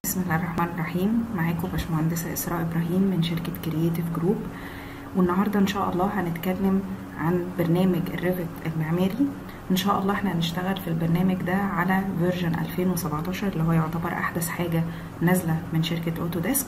بسم الله الرحمن الرحيم معاكم باشمهندسة إسراء إبراهيم من شركة كرييتيف جروب والنهاردة إن شاء الله هنتكلم عن برنامج الريفت المعماري إن شاء الله احنا هنشتغل في البرنامج ده على فيرجن 2017 اللي هو يعتبر أحدث حاجة نازلة من شركة أوتوديسك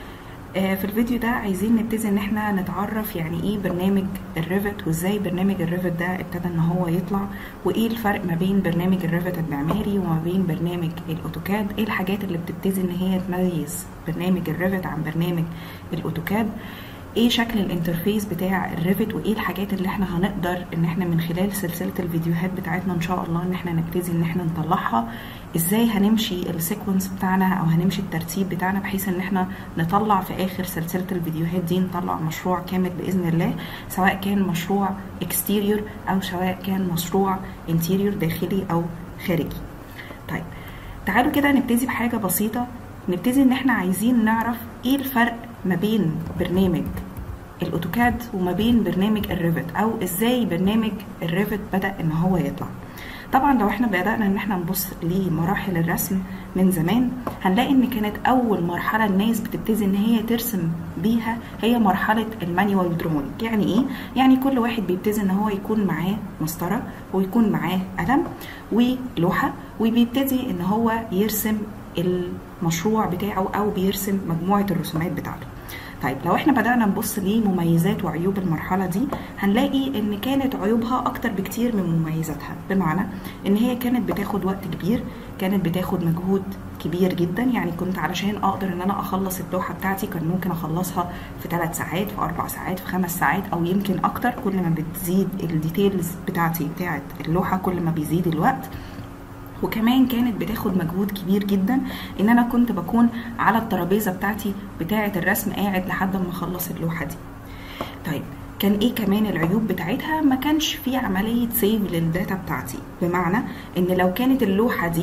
آه، في الفيديو ده عايزين نبتدي ان احنا نتعرف يعني ايه برنامج الريفت وازاي برنامج الريفت ده ابتدى ان هو يطلع وايه الفرق ما بين برنامج الريفت المعماري وما بين برنامج الاوتوكاد ايه الحاجات اللي بتبتدي ان هي تميز برنامج الريفت عن برنامج الاوتوكاد ايه شكل الانترفيس بتاع الريفت وايه الحاجات اللي احنا هنقدر ان احنا من خلال سلسله الفيديوهات بتاعتنا ان شاء الله ان احنا نبتدي ان احنا نطلعها ازاي هنمشي السيكونس بتاعنا او هنمشي الترتيب بتاعنا بحيث ان احنا نطلع في اخر سلسله الفيديوهات دي نطلع مشروع كامل باذن الله سواء كان مشروع اكستيريور او سواء كان مشروع انتيريور داخلي او خارجي طيب تعالوا كده نبتدي بحاجه بسيطه نبتدي ان احنا عايزين نعرف ايه الفرق ما بين برنامج الاوتوكاد وما بين برنامج الريفت او ازاي برنامج الريفت بدا ان هو يطلع طبعا لو احنا بدانا ان احنا نبص لمراحل الرسم من زمان هنلاقي ان كانت اول مرحله الناس بتبتدي ان هي ترسم بيها هي مرحله المانيوال دروينج يعني ايه يعني كل واحد بيبتدي ان هو يكون معاه مسطره ويكون معاه قلم ولوحه وبيبتدي ان هو يرسم المشروع بتاعه او بيرسم مجموعه الرسومات بتاعته طيب لو احنا بدأنا نبص لمميزات وعيوب المرحلة دي هنلاقي ان كانت عيوبها اكتر بكتير من مميزاتها بمعنى ان هي كانت بتاخد وقت كبير كانت بتاخد مجهود كبير جدا يعني كنت علشان اقدر ان انا اخلص اللوحة بتاعتي كان ممكن اخلصها في ثلاث ساعات في اربع ساعات في خمس ساعات او يمكن اكتر كل ما بتزيد الديتيلز بتاعتي بتاعت اللوحة كل ما بيزيد الوقت وكمان كانت بتاخد مجهود كبير جدا ان انا كنت بكون على الترابيزه بتاعتي بتاعه الرسم قاعد لحد ما اخلص اللوحه دي طيب كان ايه كمان العيوب بتاعتها ما كانش في عمليه سيف للداتا بتاعتي بمعنى ان لو كانت اللوحه دي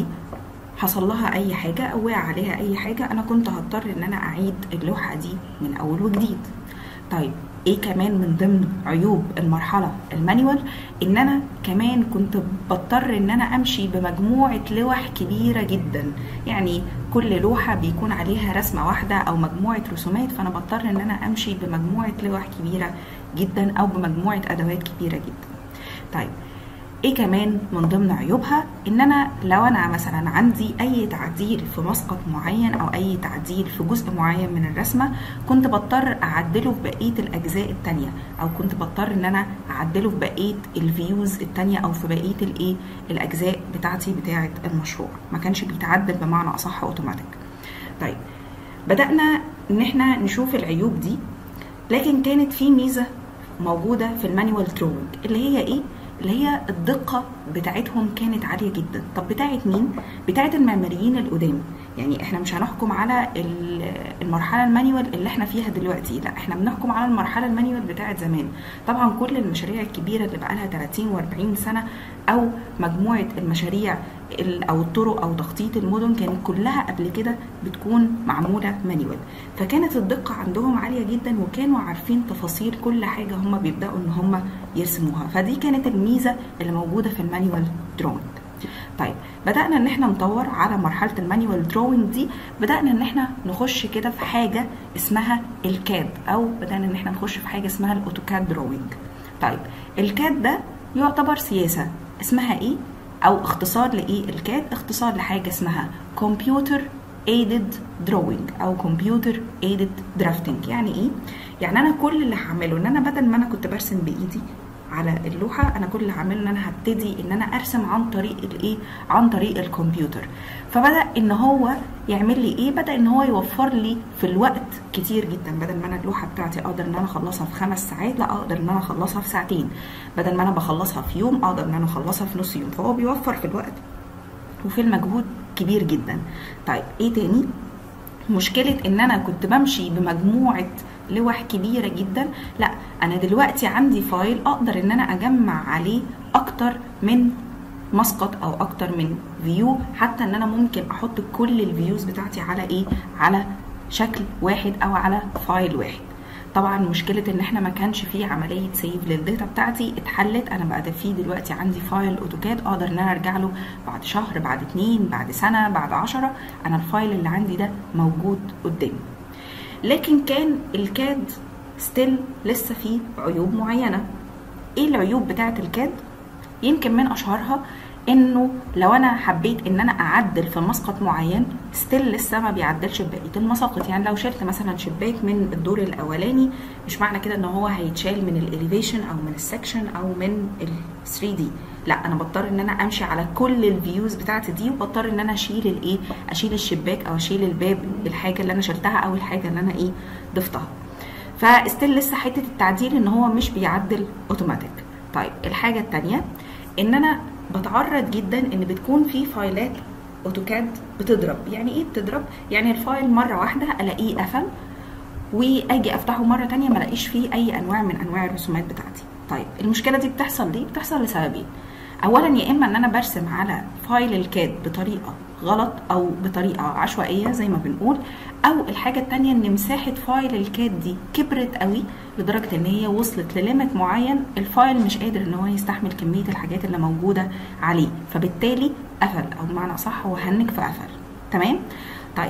حصل لها اي حاجه او وقع عليها اي حاجه انا كنت هضطر ان انا اعيد اللوحه دي من اول وجديد طيب ايه كمان من ضمن عيوب المرحله المانيوال ان انا كمان كنت بضطر ان انا امشي بمجموعه لوح كبيره جدا يعني كل لوحه بيكون عليها رسمه واحده او مجموعه رسومات فانا بضطر ان انا امشي بمجموعه لوح كبيره جدا او بمجموعه ادوات كبيره جدا طيب ايه كمان من ضمن عيوبها ان انا لو انا مثلا عندي اي تعديل في مسقط معين او اي تعديل في جزء معين من الرسمه كنت بضطر اعدله في بقيه الاجزاء التانية او كنت بضطر ان انا اعدله في بقيه الفيوز التانية او في بقيه الايه الاجزاء بتاعتي بتاعه المشروع ما كانش بيتعدل بمعنى اصح اوتوماتيك طيب بدانا ان احنا نشوف العيوب دي لكن كانت في ميزه موجوده في المانيوال دروينج اللي هي ايه اللي هي الدقة بتاعتهم كانت عالية جدا طب بتاعت مين؟ بتاعت المعماريين القدام يعني احنا مش هنحكم على المرحلة المانيوال اللي احنا فيها دلوقتي لا احنا بنحكم على المرحلة المانيوال بتاعت زمان طبعا كل المشاريع الكبيرة اللي بقالها 30 و40 سنة او مجموعة المشاريع او الطرق او تخطيط المدن كانت كلها قبل كده بتكون معمولة مانيوال فكانت الدقة عندهم عالية جدا وكانوا عارفين تفاصيل كل حاجة هم بيبدأوا ان هم يرسموها فدي كانت الميزة اللي موجودة في المانيوال دروينج طيب بدأنا ان احنا نطور على مرحلة المانيوال دروينج دي بدأنا ان احنا نخش كده في حاجة اسمها الكاد او بدأنا ان احنا نخش في حاجة اسمها الاوتوكاد دروينج طيب الكاد ده يعتبر سياسة اسمها ايه او اختصار لايه الكاد اختصار لحاجة اسمها كمبيوتر ايدد دروينج او كمبيوتر ايدد درافتنج يعني ايه يعني انا كل اللي هعمله ان انا بدل ما انا كنت برسم بايدي على اللوحه انا كل اللي هعمله ان انا هبتدي ان انا ارسم عن طريق الايه عن طريق الكمبيوتر فبدا ان هو يعمل لي ايه بدا ان هو يوفر لي في الوقت كتير جدا بدل ما انا اللوحه بتاعتي اقدر ان انا اخلصها في خمس ساعات لا اقدر ان انا اخلصها في ساعتين بدل ما انا بخلصها في يوم اقدر ان انا اخلصها في نص يوم فهو بيوفر في الوقت وفي المجهود كبير جدا طيب ايه تاني مشكله ان انا كنت بمشي بمجموعه لوح كبيره جدا لا انا دلوقتي عندي فايل اقدر ان انا اجمع عليه اكتر من مسقط او اكتر من فيو حتى ان انا ممكن احط كل الفيوز بتاعتي على ايه على شكل واحد او على فايل واحد طبعا مشكله ان احنا ما كانش فيه عمليه سيف للداتا بتاعتي اتحلت انا بقى ده في دلوقتي عندي فايل اوتوكاد اقدر ان انا ارجع له بعد شهر بعد اتنين بعد سنه بعد عشرة انا الفايل اللي عندي ده موجود قدامي لكن كان الكاد ستيل لسه فيه عيوب معينه ايه العيوب بتاعه الكاد يمكن من اشهرها انه لو انا حبيت ان انا اعدل في مسقط معين ستيل لسه ما بيعدلش في بقيه المساقط يعني لو شلت مثلا شباك من الدور الاولاني مش معنى كده ان هو هيتشال من الاليفيشن او من السكشن او من ال 3 دي لا انا بضطر ان انا امشي على كل الفيوز بتاعتي دي وبضطر ان انا اشيل الايه اشيل الشباك او اشيل الباب الحاجه اللي انا شلتها او الحاجه اللي انا ايه ضفتها فستيل لسه حته التعديل ان هو مش بيعدل اوتوماتيك طيب الحاجه الثانيه ان انا بتعرض جدا ان بتكون في فايلات اوتوكاد بتضرب يعني ايه بتضرب يعني الفايل مره واحده الاقيه قفل واجي افتحه مره تانية ما الاقيش فيه اي انواع من انواع الرسومات بتاعتي طيب المشكله دي بتحصل ليه بتحصل لسببين اولا يا اما ان انا برسم على فايل الكاد بطريقه غلط او بطريقه عشوائيه زي ما بنقول او الحاجه التانية ان مساحه فايل الكاد دي كبرت قوي لدرجه ان هي وصلت لليميت معين الفايل مش قادر ان هو يستحمل كميه الحاجات اللي موجوده عليه فبالتالي قفل او بمعنى صح هو هنج فقفل تمام طيب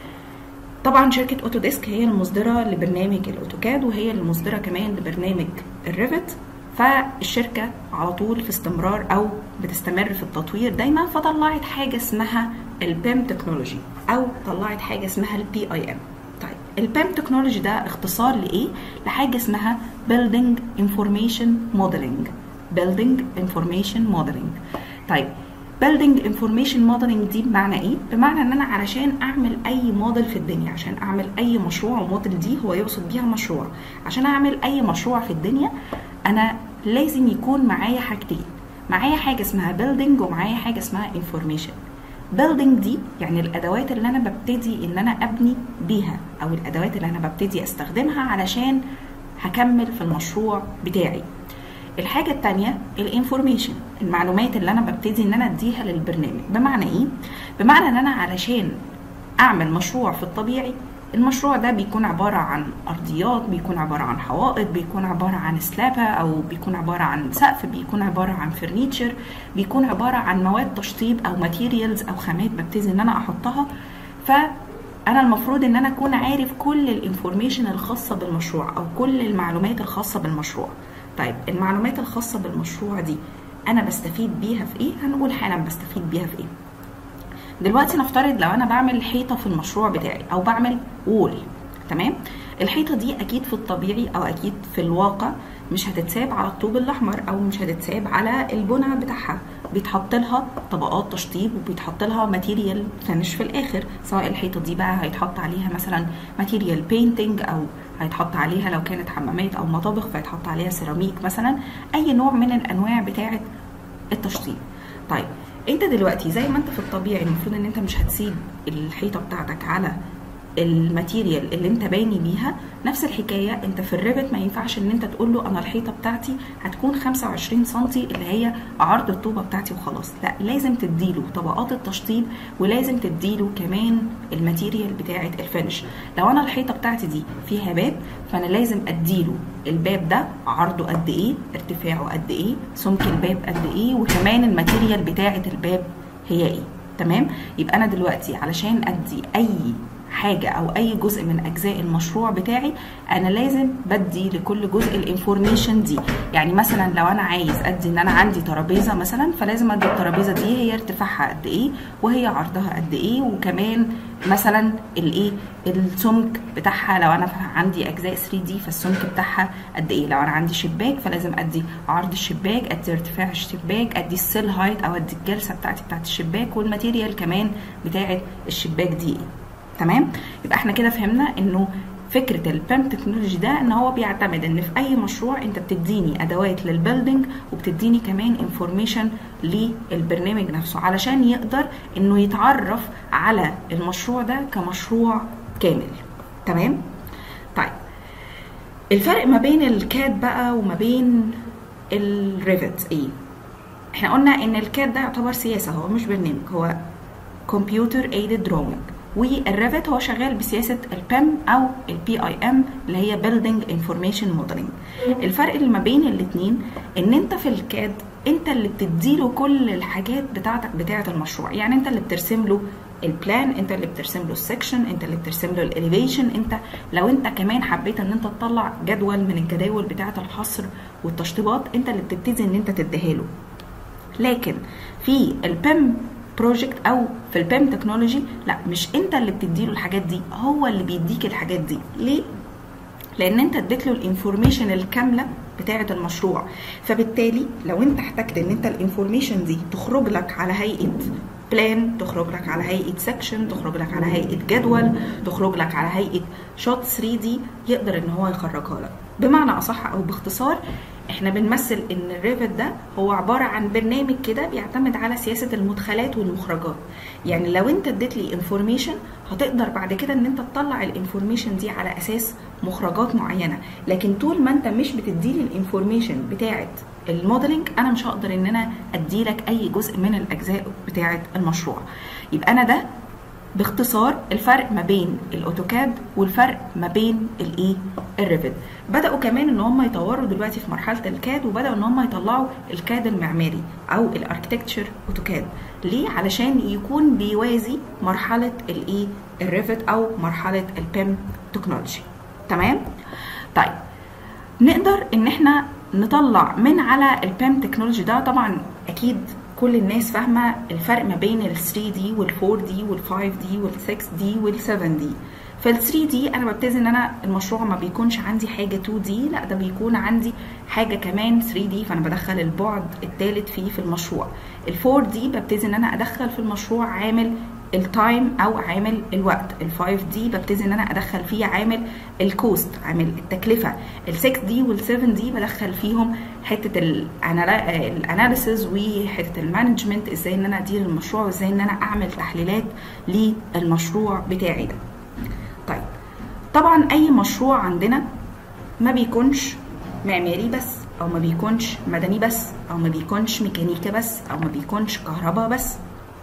طبعا شركة اوتوديسك هي المصدرة لبرنامج الاوتوكاد وهي المصدرة كمان لبرنامج الريفت فالشركة على طول في استمرار أو بتستمر في التطوير دايما فطلعت حاجة اسمها البيم تكنولوجي أو طلعت حاجة اسمها البي اي ام طيب البيم تكنولوجي ده اختصار لإيه؟ لحاجة اسمها Building Information Modeling Building Information Modeling طيب building information modeling دي بمعنى ايه؟ بمعنى ان انا علشان اعمل اي موديل في الدنيا عشان اعمل اي مشروع وموديل دي هو يقصد بيها مشروع عشان اعمل اي مشروع في الدنيا انا لازم يكون معايا حاجتين معايا حاجه اسمها building ومعايا حاجه اسمها information building دي يعني الادوات اللي انا ببتدي ان انا ابني بيها او الادوات اللي انا ببتدي استخدمها علشان هكمل في المشروع بتاعي الحاجة التانية الانفورميشن المعلومات اللي انا ببتدي ان انا اديها للبرنامج بمعنى ايه؟ بمعنى ان انا علشان اعمل مشروع في الطبيعي المشروع ده بيكون عبارة عن أرضيات بيكون عبارة عن حوائط بيكون عبارة عن سلابة أو بيكون عبارة عن سقف بيكون عبارة عن فرنيتشر بيكون عبارة عن مواد تشطيب أو ماتيريالز أو خامات ببتدي إن أنا أحطها فأنا المفروض إن أنا أكون عارف كل الانفورميشن الخاصة بالمشروع أو كل المعلومات الخاصة بالمشروع طيب المعلومات الخاصة بالمشروع دي أنا بستفيد بيها في إيه؟ هنقول حالا بستفيد بيها في إيه دلوقتي نفترض لو انا بعمل حيطه في المشروع بتاعي او بعمل وول تمام الحيطه دي اكيد في الطبيعي او اكيد في الواقع مش هتتساب على الطوب الاحمر او مش هتتساب على البنى بتاعها بيتحط لها طبقات تشطيب وبيتحط لها ماتيريال فينش في الاخر سواء الحيطه دي بقى هيتحط عليها مثلا ماتيريال بينتنج او هيتحط عليها لو كانت حمامات او مطابخ فيتحط عليها سيراميك مثلا اي نوع من الانواع بتاعه التشطيب طيب انت دلوقتي زي ما انت في الطبيعي المفروض ان انت مش هتسيب الحيطه بتاعتك على الماتيريال اللي انت باني بيها نفس الحكايه انت في الريبت ما ينفعش ان انت تقول له انا الحيطه بتاعتي هتكون 25 سم اللي هي عرض الطوبه بتاعتي وخلاص لا لازم تديله طبقات التشطيب ولازم تديله كمان الماتيريال بتاعه الفينش لو انا الحيطه بتاعتي دي فيها باب فانا لازم اديله الباب ده عرضه قد ايه ارتفاعه قد ايه سمك الباب قد ايه وكمان الماتيريال بتاعه الباب هي ايه تمام يبقى انا دلوقتي علشان ادي اي حاجه او اي جزء من اجزاء المشروع بتاعي انا لازم بدي لكل جزء الانفورميشن دي يعني مثلا لو انا عايز ادي ان انا عندي ترابيزه مثلا فلازم ادي الترابيزه دي هي ارتفاعها قد ايه وهي عرضها قد ايه وكمان مثلا الايه السمك بتاعها لو انا عندي اجزاء 3 دي فالسمك بتاعها قد ايه لو انا عندي شباك فلازم ادي عرض الشباك ادي ارتفاع الشباك ادي السيل هايت او ادي الجلسه بتاعتي بتاعت الشباك والماتيريال كمان بتاعت الشباك دي ايه تمام يبقى احنا كده فهمنا انه فكره البيم تكنولوجي ده ان هو بيعتمد ان في اي مشروع انت بتديني ادوات للبيلدينج وبتديني كمان انفورميشن للبرنامج نفسه علشان يقدر انه يتعرف على المشروع ده كمشروع كامل تمام طيب الفرق ما بين الكاد بقى وما بين الريفت ايه احنا قلنا ان الكاد ده يعتبر سياسه هو مش برنامج هو كمبيوتر ايدد دروينج والريفت هو شغال بسياسه البيم او البي اي ام اللي هي بيلدينج انفورميشن موديلنج الفرق اللي ما بين الاثنين ان انت في الكاد انت اللي بتديله كل الحاجات بتاعتك بتاعه المشروع يعني انت اللي بترسم له البلان انت اللي بترسم له السكشن انت اللي بترسم له الاليفيشن انت لو انت كمان حبيت ان انت تطلع جدول من الجداول بتاعه الحصر والتشطيبات انت اللي بتبتدي ان انت تديها له لكن في البيم بروجكت او في البيم تكنولوجي لا مش انت اللي بتديله الحاجات دي هو اللي بيديك الحاجات دي ليه لان انت اديت له الانفورميشن الكامله بتاعه المشروع فبالتالي لو انت احتجت ان انت الانفورميشن دي تخرج لك على هيئه بلان تخرج لك على هيئه سكشن تخرج لك على هيئه جدول تخرج لك على هيئه شوت 3 دي يقدر ان هو يخرجها لك بمعنى اصح او باختصار احنا بنمثل ان الريفت ده هو عباره عن برنامج كده بيعتمد على سياسه المدخلات والمخرجات يعني لو انت اديت لي انفورميشن هتقدر بعد كده ان انت تطلع الانفورميشن دي على اساس مخرجات معينه لكن طول ما انت مش بتدي لي الانفورميشن بتاعه الموديلنج انا مش هقدر ان انا ادي لك اي جزء من الاجزاء بتاعه المشروع يبقى انا ده باختصار الفرق ما بين الاوتوكاد والفرق ما بين الايه الريفت بداوا كمان ان هم يطوروا دلوقتي في مرحله الكاد وبداوا ان هم يطلعوا الكاد المعماري او الاركتكتشر اوتوكاد ليه علشان يكون بيوازي مرحله الايه الريفت او مرحله البيم تكنولوجي تمام طيب نقدر ان احنا نطلع من على البيم تكنولوجي ده طبعا اكيد كل الناس فاهمه الفرق ما بين ال 3 دي وال 4 دي وال 5 دي وال 6 دي وال 7 دي فال 3 دي انا ببتدي ان انا المشروع ما بيكونش عندي حاجه 2 دي لا ده بيكون عندي حاجه كمان 3 دي فانا بدخل البعد الثالث فيه في المشروع ال 4 دي ببتدي ان انا ادخل في المشروع عامل التايم او عامل الوقت ال5 دي ببتدي ان انا ادخل فيه عامل الكوست عامل التكلفه ال6 دي وال7 دي بدخل فيهم حته الاناليسز وحته المانجمنت ازاي ان انا ادير المشروع وازاي ان انا اعمل تحليلات للمشروع بتاعي ده طيب طبعا اي مشروع عندنا ما بيكونش معماري بس او ما بيكونش مدني بس او ما بيكونش ميكانيكا بس او ما بيكونش كهرباء بس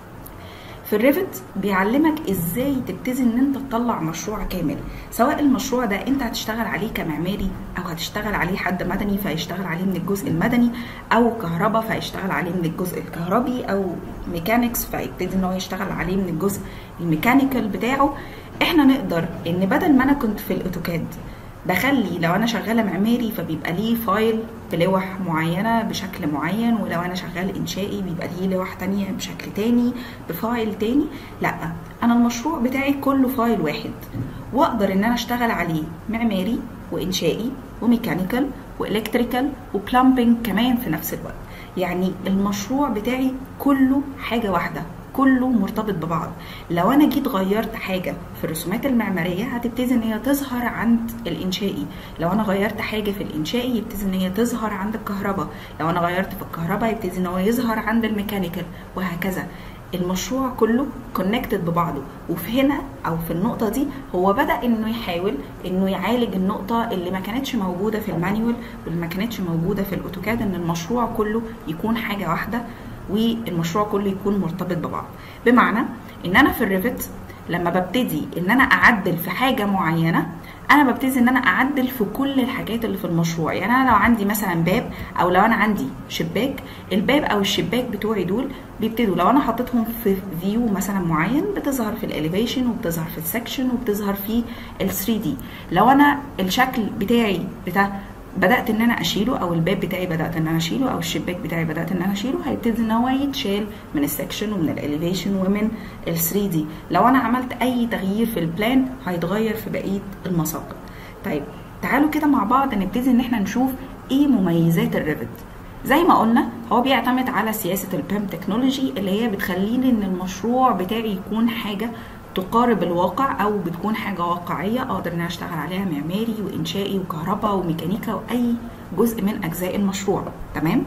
في الريفت بيعلمك ازاي تبتدي ان انت تطلع مشروع كامل سواء المشروع ده انت هتشتغل عليه كمعماري او هتشتغل عليه حد مدني فيشتغل عليه من الجزء المدني او كهرباء فيشتغل عليه من الجزء الكهربي او ميكانيكس فيبتدي ان هو يشتغل عليه من الجزء الميكانيكال بتاعه احنا نقدر ان بدل ما انا كنت في الاوتوكاد بخلي لو انا شغاله معماري فبيبقى ليه فايل بلوح معينه بشكل معين ولو انا شغال انشائي بيبقى ليه لوح تانية بشكل تاني بفايل تاني لا انا المشروع بتاعي كله فايل واحد واقدر ان انا اشتغل عليه معماري وانشائي وميكانيكال والكتريكال وبلامبنج كمان في نفس الوقت يعني المشروع بتاعي كله حاجه واحده كله مرتبط ببعض لو انا جيت غيرت حاجه في الرسومات المعماريه هتبتدي ان هي تظهر عند الانشائي لو انا غيرت حاجه في الانشائي يبتدي ان هي تظهر عند الكهرباء لو انا غيرت في الكهرباء يبتدي ان هو يظهر عند الميكانيكال وهكذا المشروع كله كونكتد ببعضه وفي هنا او في النقطه دي هو بدا انه يحاول انه يعالج النقطه اللي ما كانتش موجوده في المانيوال واللي ما كانتش موجوده في الاوتوكاد ان المشروع كله يكون حاجه واحده والمشروع كله يكون مرتبط ببعض بمعنى ان انا في الريفت لما ببتدي ان انا اعدل في حاجه معينه انا ببتدي ان انا اعدل في كل الحاجات اللي في المشروع يعني انا لو عندي مثلا باب او لو انا عندي شباك الباب او الشباك بتوعي دول بيبتدوا لو انا حطيتهم في فيو مثلا معين بتظهر في الاليفيشن وبتظهر في السكشن وبتظهر في ال 3 دي لو انا الشكل بتاعي بتاع بدات ان انا اشيله او الباب بتاعي بدات ان انا اشيله او الشباك بتاعي بدات ان انا اشيله هيبتدي ان هو يتشال من السكشن ومن الاليفيشن ومن ال 3 دي لو انا عملت اي تغيير في البلان هيتغير في بقيه المساقط طيب تعالوا كده مع بعض نبتدي ان احنا نشوف ايه مميزات الريفت زي ما قلنا هو بيعتمد على سياسه البيم تكنولوجي اللي هي بتخليني ان المشروع بتاعي يكون حاجه تقارب الواقع او بتكون حاجه واقعيه اقدر ان انا اشتغل عليها معماري وانشائي وكهرباء وميكانيكا واي جزء من اجزاء المشروع تمام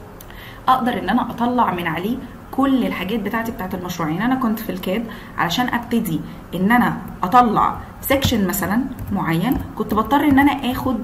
اقدر ان انا اطلع من عليه كل الحاجات بتاعتي بتاعت المشروع يعني انا كنت في الكاد علشان ابتدي ان انا اطلع سيكشن مثلا معين كنت بضطر ان انا اخد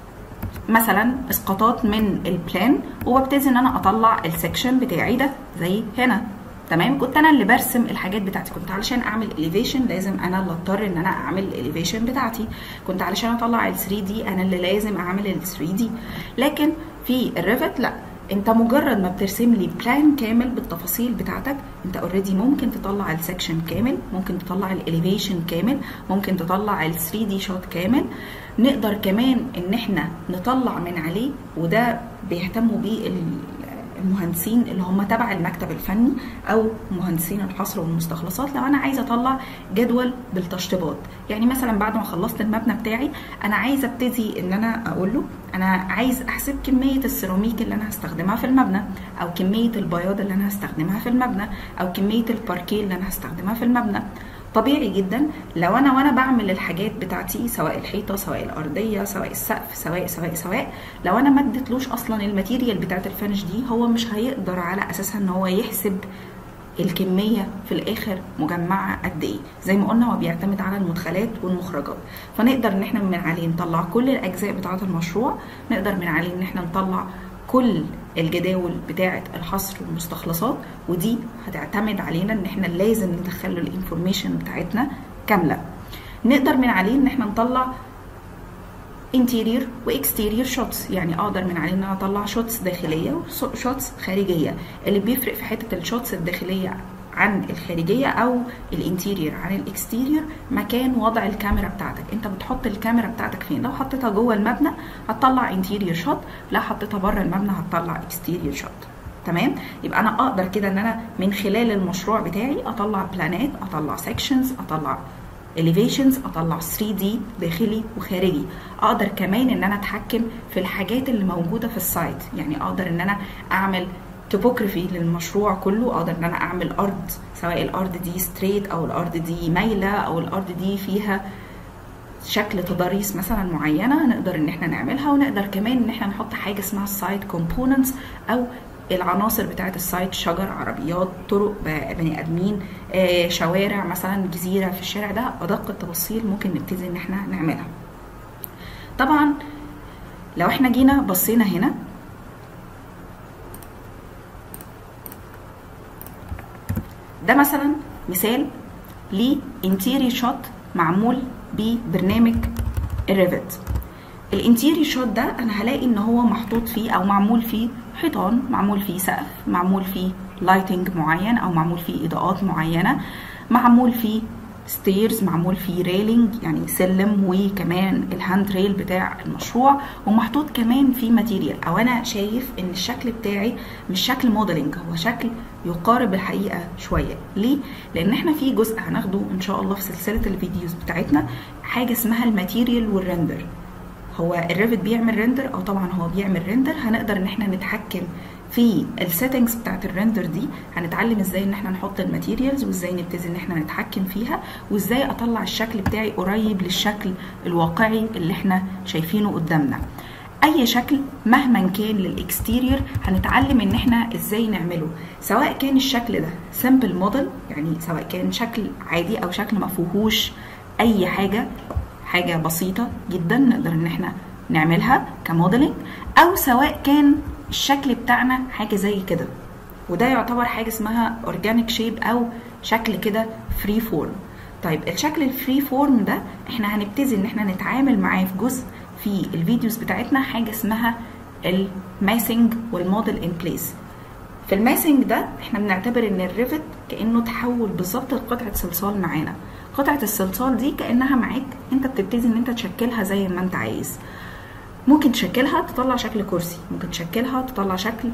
مثلا اسقاطات من البلان وببتدي ان انا اطلع السكشن بتاعي ده زي هنا تمام كنت انا اللي برسم الحاجات بتاعتي كنت علشان اعمل اليفيشن لازم انا اللي اضطر ان انا اعمل الاليفيشن بتاعتي كنت علشان اطلع ال 3 دي انا اللي لازم اعمل ال 3 دي لكن في الريفت لا انت مجرد ما بترسم لي بلان كامل بالتفاصيل بتاعتك انت اوريدي ممكن تطلع السكشن كامل ممكن تطلع الاليفيشن كامل ممكن تطلع ال 3 دي شوت كامل نقدر كمان ان احنا نطلع من عليه وده بيهتموا بيه المهندسين اللي هم تبع المكتب الفني او مهندسين الحصر والمستخلصات لو انا عايزه اطلع جدول بالتشطيبات يعني مثلا بعد ما خلصت المبنى بتاعي انا عايزه ابتدي ان انا اقول له انا عايز احسب كميه السيراميك اللي انا هستخدمها في المبنى او كميه البياض اللي انا هستخدمها في المبنى او كميه الباركيه اللي انا هستخدمها في المبنى طبيعي جدا لو انا وانا بعمل الحاجات بتاعتي سواء الحيطه سواء الارضيه سواء السقف سواء سواء سواء لو انا ما اديتلوش اصلا الماتيريال بتاعت الفينش دي هو مش هيقدر على اساسها ان هو يحسب الكمية في الآخر مجمعة قد إيه زي ما قلنا هو بيعتمد على المدخلات والمخرجات فنقدر إن إحنا من عليه نطلع كل الأجزاء بتاعة المشروع نقدر من عليه إن إحنا نطلع كل الجداول بتاعه الحصر والمستخلصات ودي هتعتمد علينا ان احنا لازم ندخل له الانفورميشن بتاعتنا كامله نقدر من عليه ان احنا نطلع انتيرير واكستيرير شوتس يعني اقدر من عليه ان انا اطلع شوتس داخليه وشوتس خارجيه اللي بيفرق في حته الشوتس الداخليه عن الخارجيه او الانتيرير عن الاكستيرير مكان وضع الكاميرا بتاعتك انت بتحط الكاميرا بتاعتك فين لو حطيتها جوه المبنى هتطلع انتيرير شوت لو حطيتها بره المبنى هتطلع اكستيرير شوت تمام يبقى انا اقدر كده ان انا من خلال المشروع بتاعي اطلع بلانات اطلع سيكشنز اطلع elevations اطلع 3 دي داخلي وخارجي اقدر كمان ان انا اتحكم في الحاجات اللي موجوده في السايت يعني اقدر ان انا اعمل توبوغرافي للمشروع كله اقدر ان انا اعمل ارض سواء الارض دي ستريت او الارض دي مايله او الارض دي فيها شكل تضاريس مثلا معينه نقدر ان احنا نعملها ونقدر كمان ان احنا نحط حاجه اسمها السايت كومبوننتس او العناصر بتاعت السايت شجر عربيات طرق بني ادمين آه، شوارع مثلا جزيره في الشارع ده ادق التفاصيل ممكن نبتدي ان احنا نعملها طبعا لو احنا جينا بصينا هنا ده مثلا مثال لانتيري شوت معمول ببرنامج الريفت الانتيري شوت ده انا هلاقي ان هو محطوط فيه او معمول فيه حيطان معمول فيه سقف معمول فيه لايتنج معين او معمول فيه اضاءات معينه معمول فيه ستيرز معمول فيه ريلينج يعني سلم وكمان الهاند ريل بتاع المشروع ومحطوط كمان فيه ماتيريال او انا شايف ان الشكل بتاعي مش شكل موديلنج هو شكل يقارب الحقيقه شويه ليه لان احنا في جزء هناخده ان شاء الله في سلسله الفيديوز بتاعتنا حاجه اسمها الماتيريال والريندر هو الريفت بيعمل ريندر او طبعا هو بيعمل ريندر هنقدر ان احنا نتحكم في السيتنجز بتاعت الريندر دي هنتعلم ازاي ان احنا نحط الماتيريالز وازاي نبتدي ان احنا نتحكم فيها وازاي اطلع الشكل بتاعي قريب للشكل الواقعي اللي احنا شايفينه قدامنا اي شكل مهما كان للاكستيرير هنتعلم ان احنا ازاي نعمله سواء كان الشكل ده سمبل موديل يعني سواء كان شكل عادي او شكل ما فيهوش اي حاجه حاجه بسيطه جدا نقدر ان احنا نعملها كموديلنج او سواء كان الشكل بتاعنا حاجه زي كده وده يعتبر حاجه اسمها اورجانيك شيب او شكل كده فري فورم طيب الشكل الفري فورم ده احنا هنبتدي ان احنا نتعامل معاه في جزء في الفيديوز بتاعتنا حاجه اسمها الماسنج والموديل ان بليس في الماسنج ده احنا بنعتبر ان الريفت كانه تحول بالظبط لقطعه صلصال معانا قطعه الصلصال دي كانها معاك انت بتبتدي ان انت تشكلها زي ما انت عايز ممكن تشكلها تطلع شكل كرسي ممكن تشكلها تطلع شكل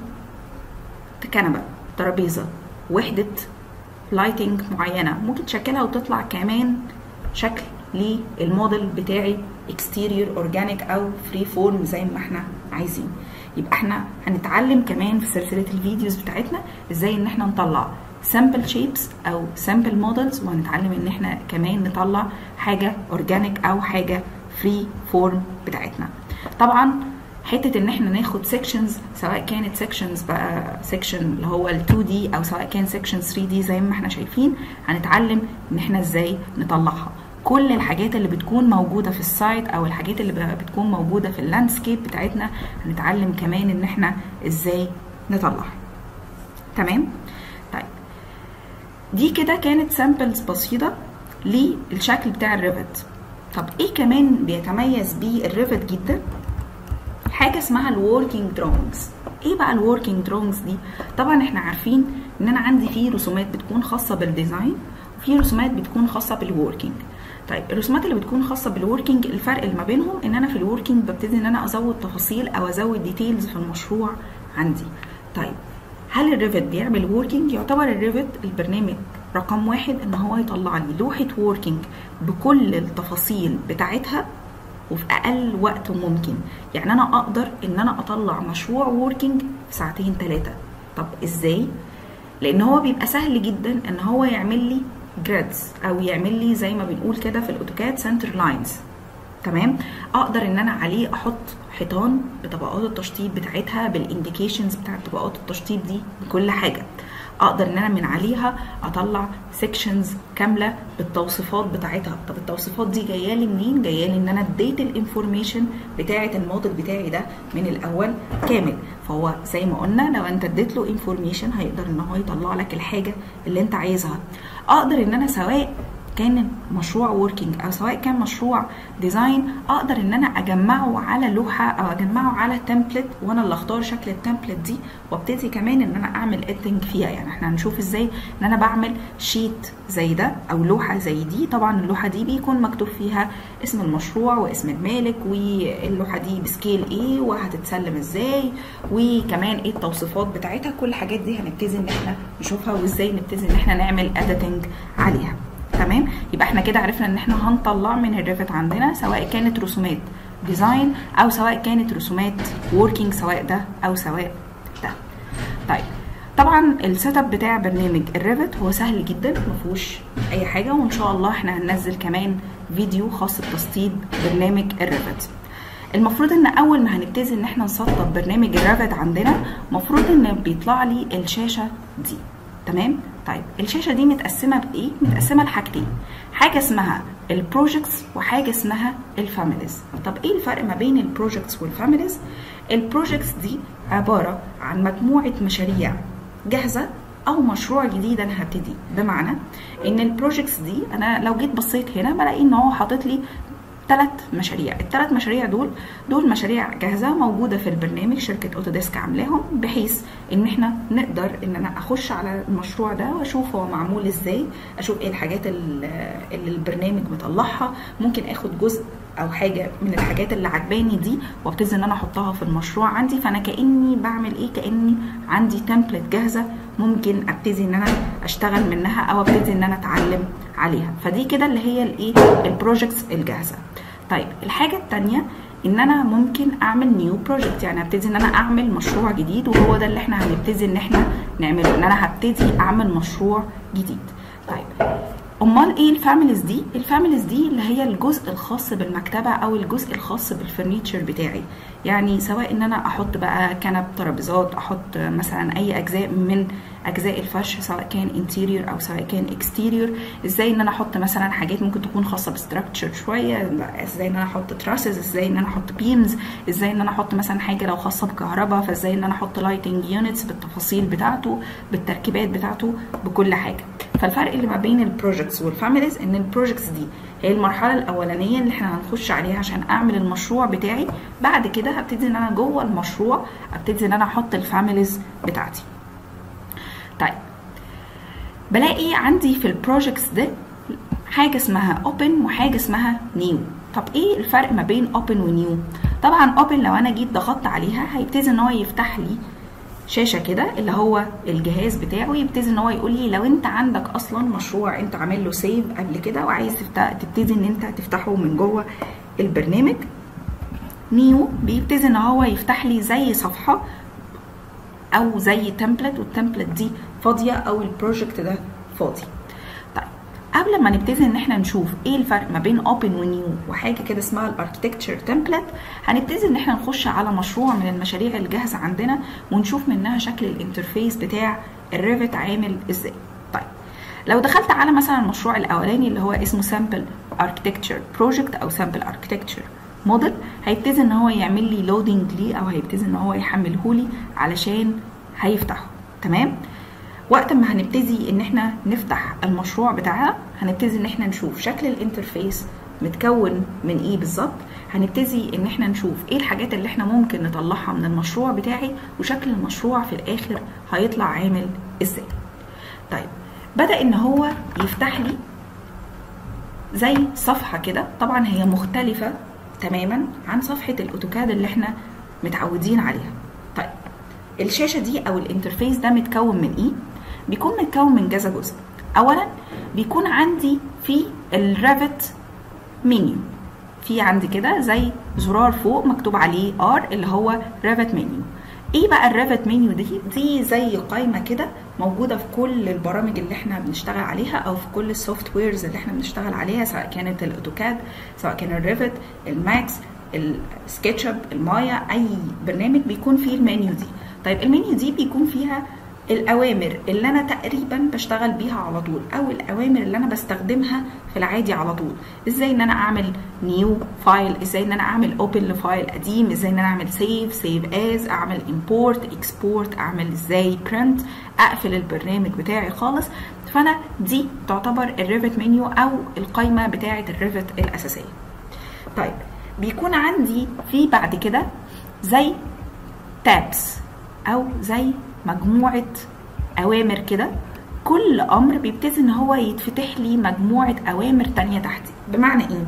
كنبه ترابيزه وحده لايتنج معينه ممكن تشكلها وتطلع كمان شكل للموديل بتاعي اكستيريور اورجانيك او فري فورم زي ما احنا عايزين يبقى احنا هنتعلم كمان في سلسله الفيديوز بتاعتنا ازاي ان احنا نطلع سامبل شيبس او سامبل مودلز وهنتعلم ان احنا كمان نطلع حاجه اورجانيك او حاجه فري فورم بتاعتنا طبعا حته ان احنا ناخد سيكشنز سواء كانت سيكشنز بقى سيكشن اللي هو ال 2 دي او سواء كان سيكشن 3 دي زي ما احنا شايفين هنتعلم ان احنا ازاي نطلعها كل الحاجات اللي بتكون موجوده في السايت او الحاجات اللي بتكون موجوده في اللاندسكيب بتاعتنا هنتعلم كمان ان احنا ازاي نطلعها تمام طيب دي كده كانت سامبلز بسيطة للشكل بتاع الريفت طب ايه كمان بيتميز بيه الريفت جدا حاجة اسمها الوركينج دروينجز ايه بقى الوركينج دروينجز دي طبعا احنا عارفين ان انا عندي فيه رسومات بتكون خاصة بالديزاين وفي رسومات بتكون خاصة بالوركينج طيب الرسومات اللي بتكون خاصه بالوركينج الفرق اللي ما بينهم ان انا في الوركينج ببتدي ان انا ازود تفاصيل او ازود ديتيلز في المشروع عندي طيب هل الريفت بيعمل ووركينج يعتبر الريفت البرنامج رقم واحد ان هو يطلع لي لوحه ووركينج بكل التفاصيل بتاعتها وفي اقل وقت ممكن يعني انا اقدر ان انا اطلع مشروع ووركينج في ساعتين ثلاثه طب ازاي لان هو بيبقى سهل جدا ان هو يعمل لي جريدز او يعمل لي زي ما بنقول كده في الاوتوكاد سنتر لاينز تمام اقدر ان انا عليه احط حيطان بطبقات التشطيب بتاعتها بالانديكيشنز بتاعت طبقات التشطيب دي بكل حاجه اقدر ان انا من عليها اطلع سيكشنز كامله بالتوصيفات بتاعتها طب التوصيفات دي جايه لي منين جايه لي ان انا اديت الانفورميشن بتاعه الموديل بتاعي ده من الاول كامل فهو زي ما قلنا لو انت اديت له انفورميشن هيقدر ان هو يطلع لك الحاجه اللي انت عايزها اقدر ان انا سواء كان مشروع وركينج او سواء كان مشروع ديزاين اقدر ان انا اجمعه على لوحه او اجمعه على تمبلت وانا اللي اختار شكل التمبلت دي وابتدي كمان ان انا اعمل اديتنج فيها يعني احنا هنشوف ازاي ان انا بعمل شيت زي ده او لوحه زي دي طبعا اللوحه دي بيكون مكتوب فيها اسم المشروع واسم المالك واللوحه دي بسكيل ايه وهتتسلم ازاي وكمان ايه التوصيفات بتاعتها كل الحاجات دي هنبتدي ان احنا نشوفها وازاي نبتدي ان احنا نعمل اديتنج عليها تمام يبقى احنا كده عرفنا ان احنا هنطلع من الريفت عندنا سواء كانت رسومات ديزاين او سواء كانت رسومات ووركينج سواء ده او سواء ده طيب طبعا السيت اب بتاع برنامج الريفت هو سهل جدا ما فيهوش اي حاجه وان شاء الله احنا هننزل كمان فيديو خاص بتسطيب برنامج الريفت المفروض ان اول ما هنبتدي ان احنا نسطب برنامج الريفت عندنا المفروض ان بيطلع لي الشاشه دي تمام طيب الشاشه دي متقسمه بايه متقسمه لحاجتين حاجه اسمها البروجكتس وحاجه اسمها الفاميليز طب ايه الفرق ما بين البروجكتس والفاميليز البروجكتس دي عباره عن مجموعه مشاريع جاهزه او مشروع جديد انا هبتدي بمعنى ان البروجكتس دي انا لو جيت بصيت هنا بلاقي ان هو حاطط لي ثلاث مشاريع الثلاث مشاريع دول دول مشاريع جاهزه موجوده في البرنامج شركه اوتوديسك عاملاهم بحيث ان احنا نقدر ان انا اخش على المشروع ده واشوف هو معمول ازاي اشوف ايه الحاجات اللي البرنامج مطلعها ممكن اخد جزء او حاجه من الحاجات اللي عجباني دي وابتدي ان انا احطها في المشروع عندي فانا كاني بعمل ايه كاني عندي تمبلت جاهزه ممكن ابتدي ان انا اشتغل منها او ابتدي ان انا اتعلم عليها فدي كده اللي هي الايه البروجكتس الجاهزه طيب الحاجه الثانيه ان انا ممكن اعمل نيو بروجكت يعني ابتدي ان انا اعمل مشروع جديد وهو ده اللي احنا هنبتدي ان احنا نعمله ان انا هبتدي اعمل مشروع جديد طيب امال ايه الفاميليز دي الفاميليز دي اللي هي الجزء الخاص بالمكتبه او الجزء الخاص بالفرنيتشر بتاعي يعني سواء ان انا احط بقى كنب ترابيزات احط مثلا اي اجزاء من اجزاء الفرش سواء كان انتيريور او سواء كان اكستيريور ازاي ان انا احط مثلا حاجات ممكن تكون خاصه بستراكشر شويه ازاي ان انا احط تراسز ازاي ان انا احط بيمز ازاي ان انا احط مثلا حاجه لو خاصه بكهرباء فازاي ان انا احط لايتنج يونتس بالتفاصيل بتاعته بالتركيبات بتاعته بكل حاجه فالفرق اللي ما بين البروجكتس والفاميليز ان البروجكتس دي هي المرحله الاولانيه اللي احنا هنخش عليها عشان اعمل المشروع بتاعي بعد كده هبتدي ان انا جوه المشروع ابتدي ان انا احط الفاميليز بتاعتي طيب بلاقي عندي في البروجكتس ده حاجه اسمها اوبن وحاجه اسمها نيو طب ايه الفرق ما بين اوبن ونيو طبعا اوبن لو انا جيت ضغطت عليها هيبتدي ان هو يفتح لي شاشه كده اللي هو الجهاز بتاعه يبتدي ان هو يقول لي لو انت عندك اصلا مشروع انت عامل له سيف قبل كده وعايز تبتدي ان انت تفتحه من جوه البرنامج نيو بيبتدي ان هو يفتح لي زي صفحه او زي تمبلت والتمبلت دي فاضيه او البروجكت ده فاضي طيب قبل ما نبتدي ان احنا نشوف ايه الفرق ما بين اوبن ونيو وحاجه كده اسمها الاركتكتشر تمبلت هنبتدي ان احنا نخش على مشروع من المشاريع الجاهزه عندنا ونشوف منها شكل الانترفيس بتاع الريفت عامل ازاي طيب لو دخلت على مثلا المشروع الاولاني اللي هو اسمه سامبل اركتكتشر بروجكت او سامبل اركتكتشر موديل هيبتدي ان هو يعمل لي لودنج ليه او هيبتدي ان هو يحمله لي علشان هيفتحه تمام وقت ما هنبتدي ان احنا نفتح المشروع بتاعنا هنبتدي ان احنا نشوف شكل الانترفيس متكون من ايه بالظبط هنبتدي ان احنا نشوف ايه الحاجات اللي احنا ممكن نطلعها من المشروع بتاعي وشكل المشروع في الاخر هيطلع عامل ازاي طيب بدا ان هو يفتح لي زي صفحه كده طبعا هي مختلفه تماما عن صفحه الاوتوكاد اللي احنا متعودين عليها طيب الشاشه دي او الانترفيس ده متكون من ايه بيكون متكون من كذا جزء اولا بيكون عندي في الريفت منيو في عندي كده زي زرار فوق مكتوب عليه ار اللي هو ريفت منيو ايه بقى الريفت منيو دي دي زي قائمه كده موجوده في كل البرامج اللي احنا بنشتغل عليها او في كل السوفت ويرز اللي احنا بنشتغل عليها سواء كانت الاوتوكاد سواء كان الريفت الماكس السكتش اب المايا اي برنامج بيكون فيه المنيو دي طيب المنيو دي بيكون فيها الاوامر اللي انا تقريبا بشتغل بيها على طول او الاوامر اللي انا بستخدمها في العادي على طول ازاي ان انا اعمل نيو فايل ازاي ان انا اعمل اوبن لفايل قديم ازاي ان انا اعمل سيف سيف از اعمل امبورت اكسبورت اعمل ازاي برنت اقفل البرنامج بتاعي خالص فانا دي تعتبر الريفت منيو او القائمه بتاعه الريفت الاساسيه طيب بيكون عندي في بعد كده زي تابس او زي مجموعة أوامر كده كل أمر بيبتدي إن هو يتفتح لي مجموعة أوامر تانية تحتي بمعنى إيه؟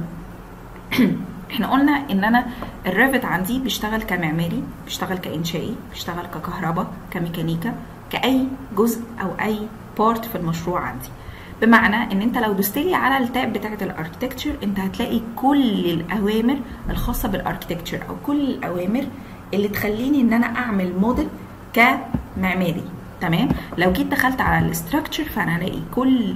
إحنا قلنا إن أنا الريفت عندي بيشتغل كمعماري بيشتغل كإنشائي بيشتغل ككهرباء كميكانيكا كأي جزء أو أي بارت في المشروع عندي بمعنى ان انت لو دوستلي على التاب بتاعت الاركتكتشر انت هتلاقي كل الاوامر الخاصه بالاركتكتشر او كل الاوامر اللي تخليني ان انا اعمل موديل كمعماري تمام لو جيت دخلت على الاستراكشر فانا هلاقي كل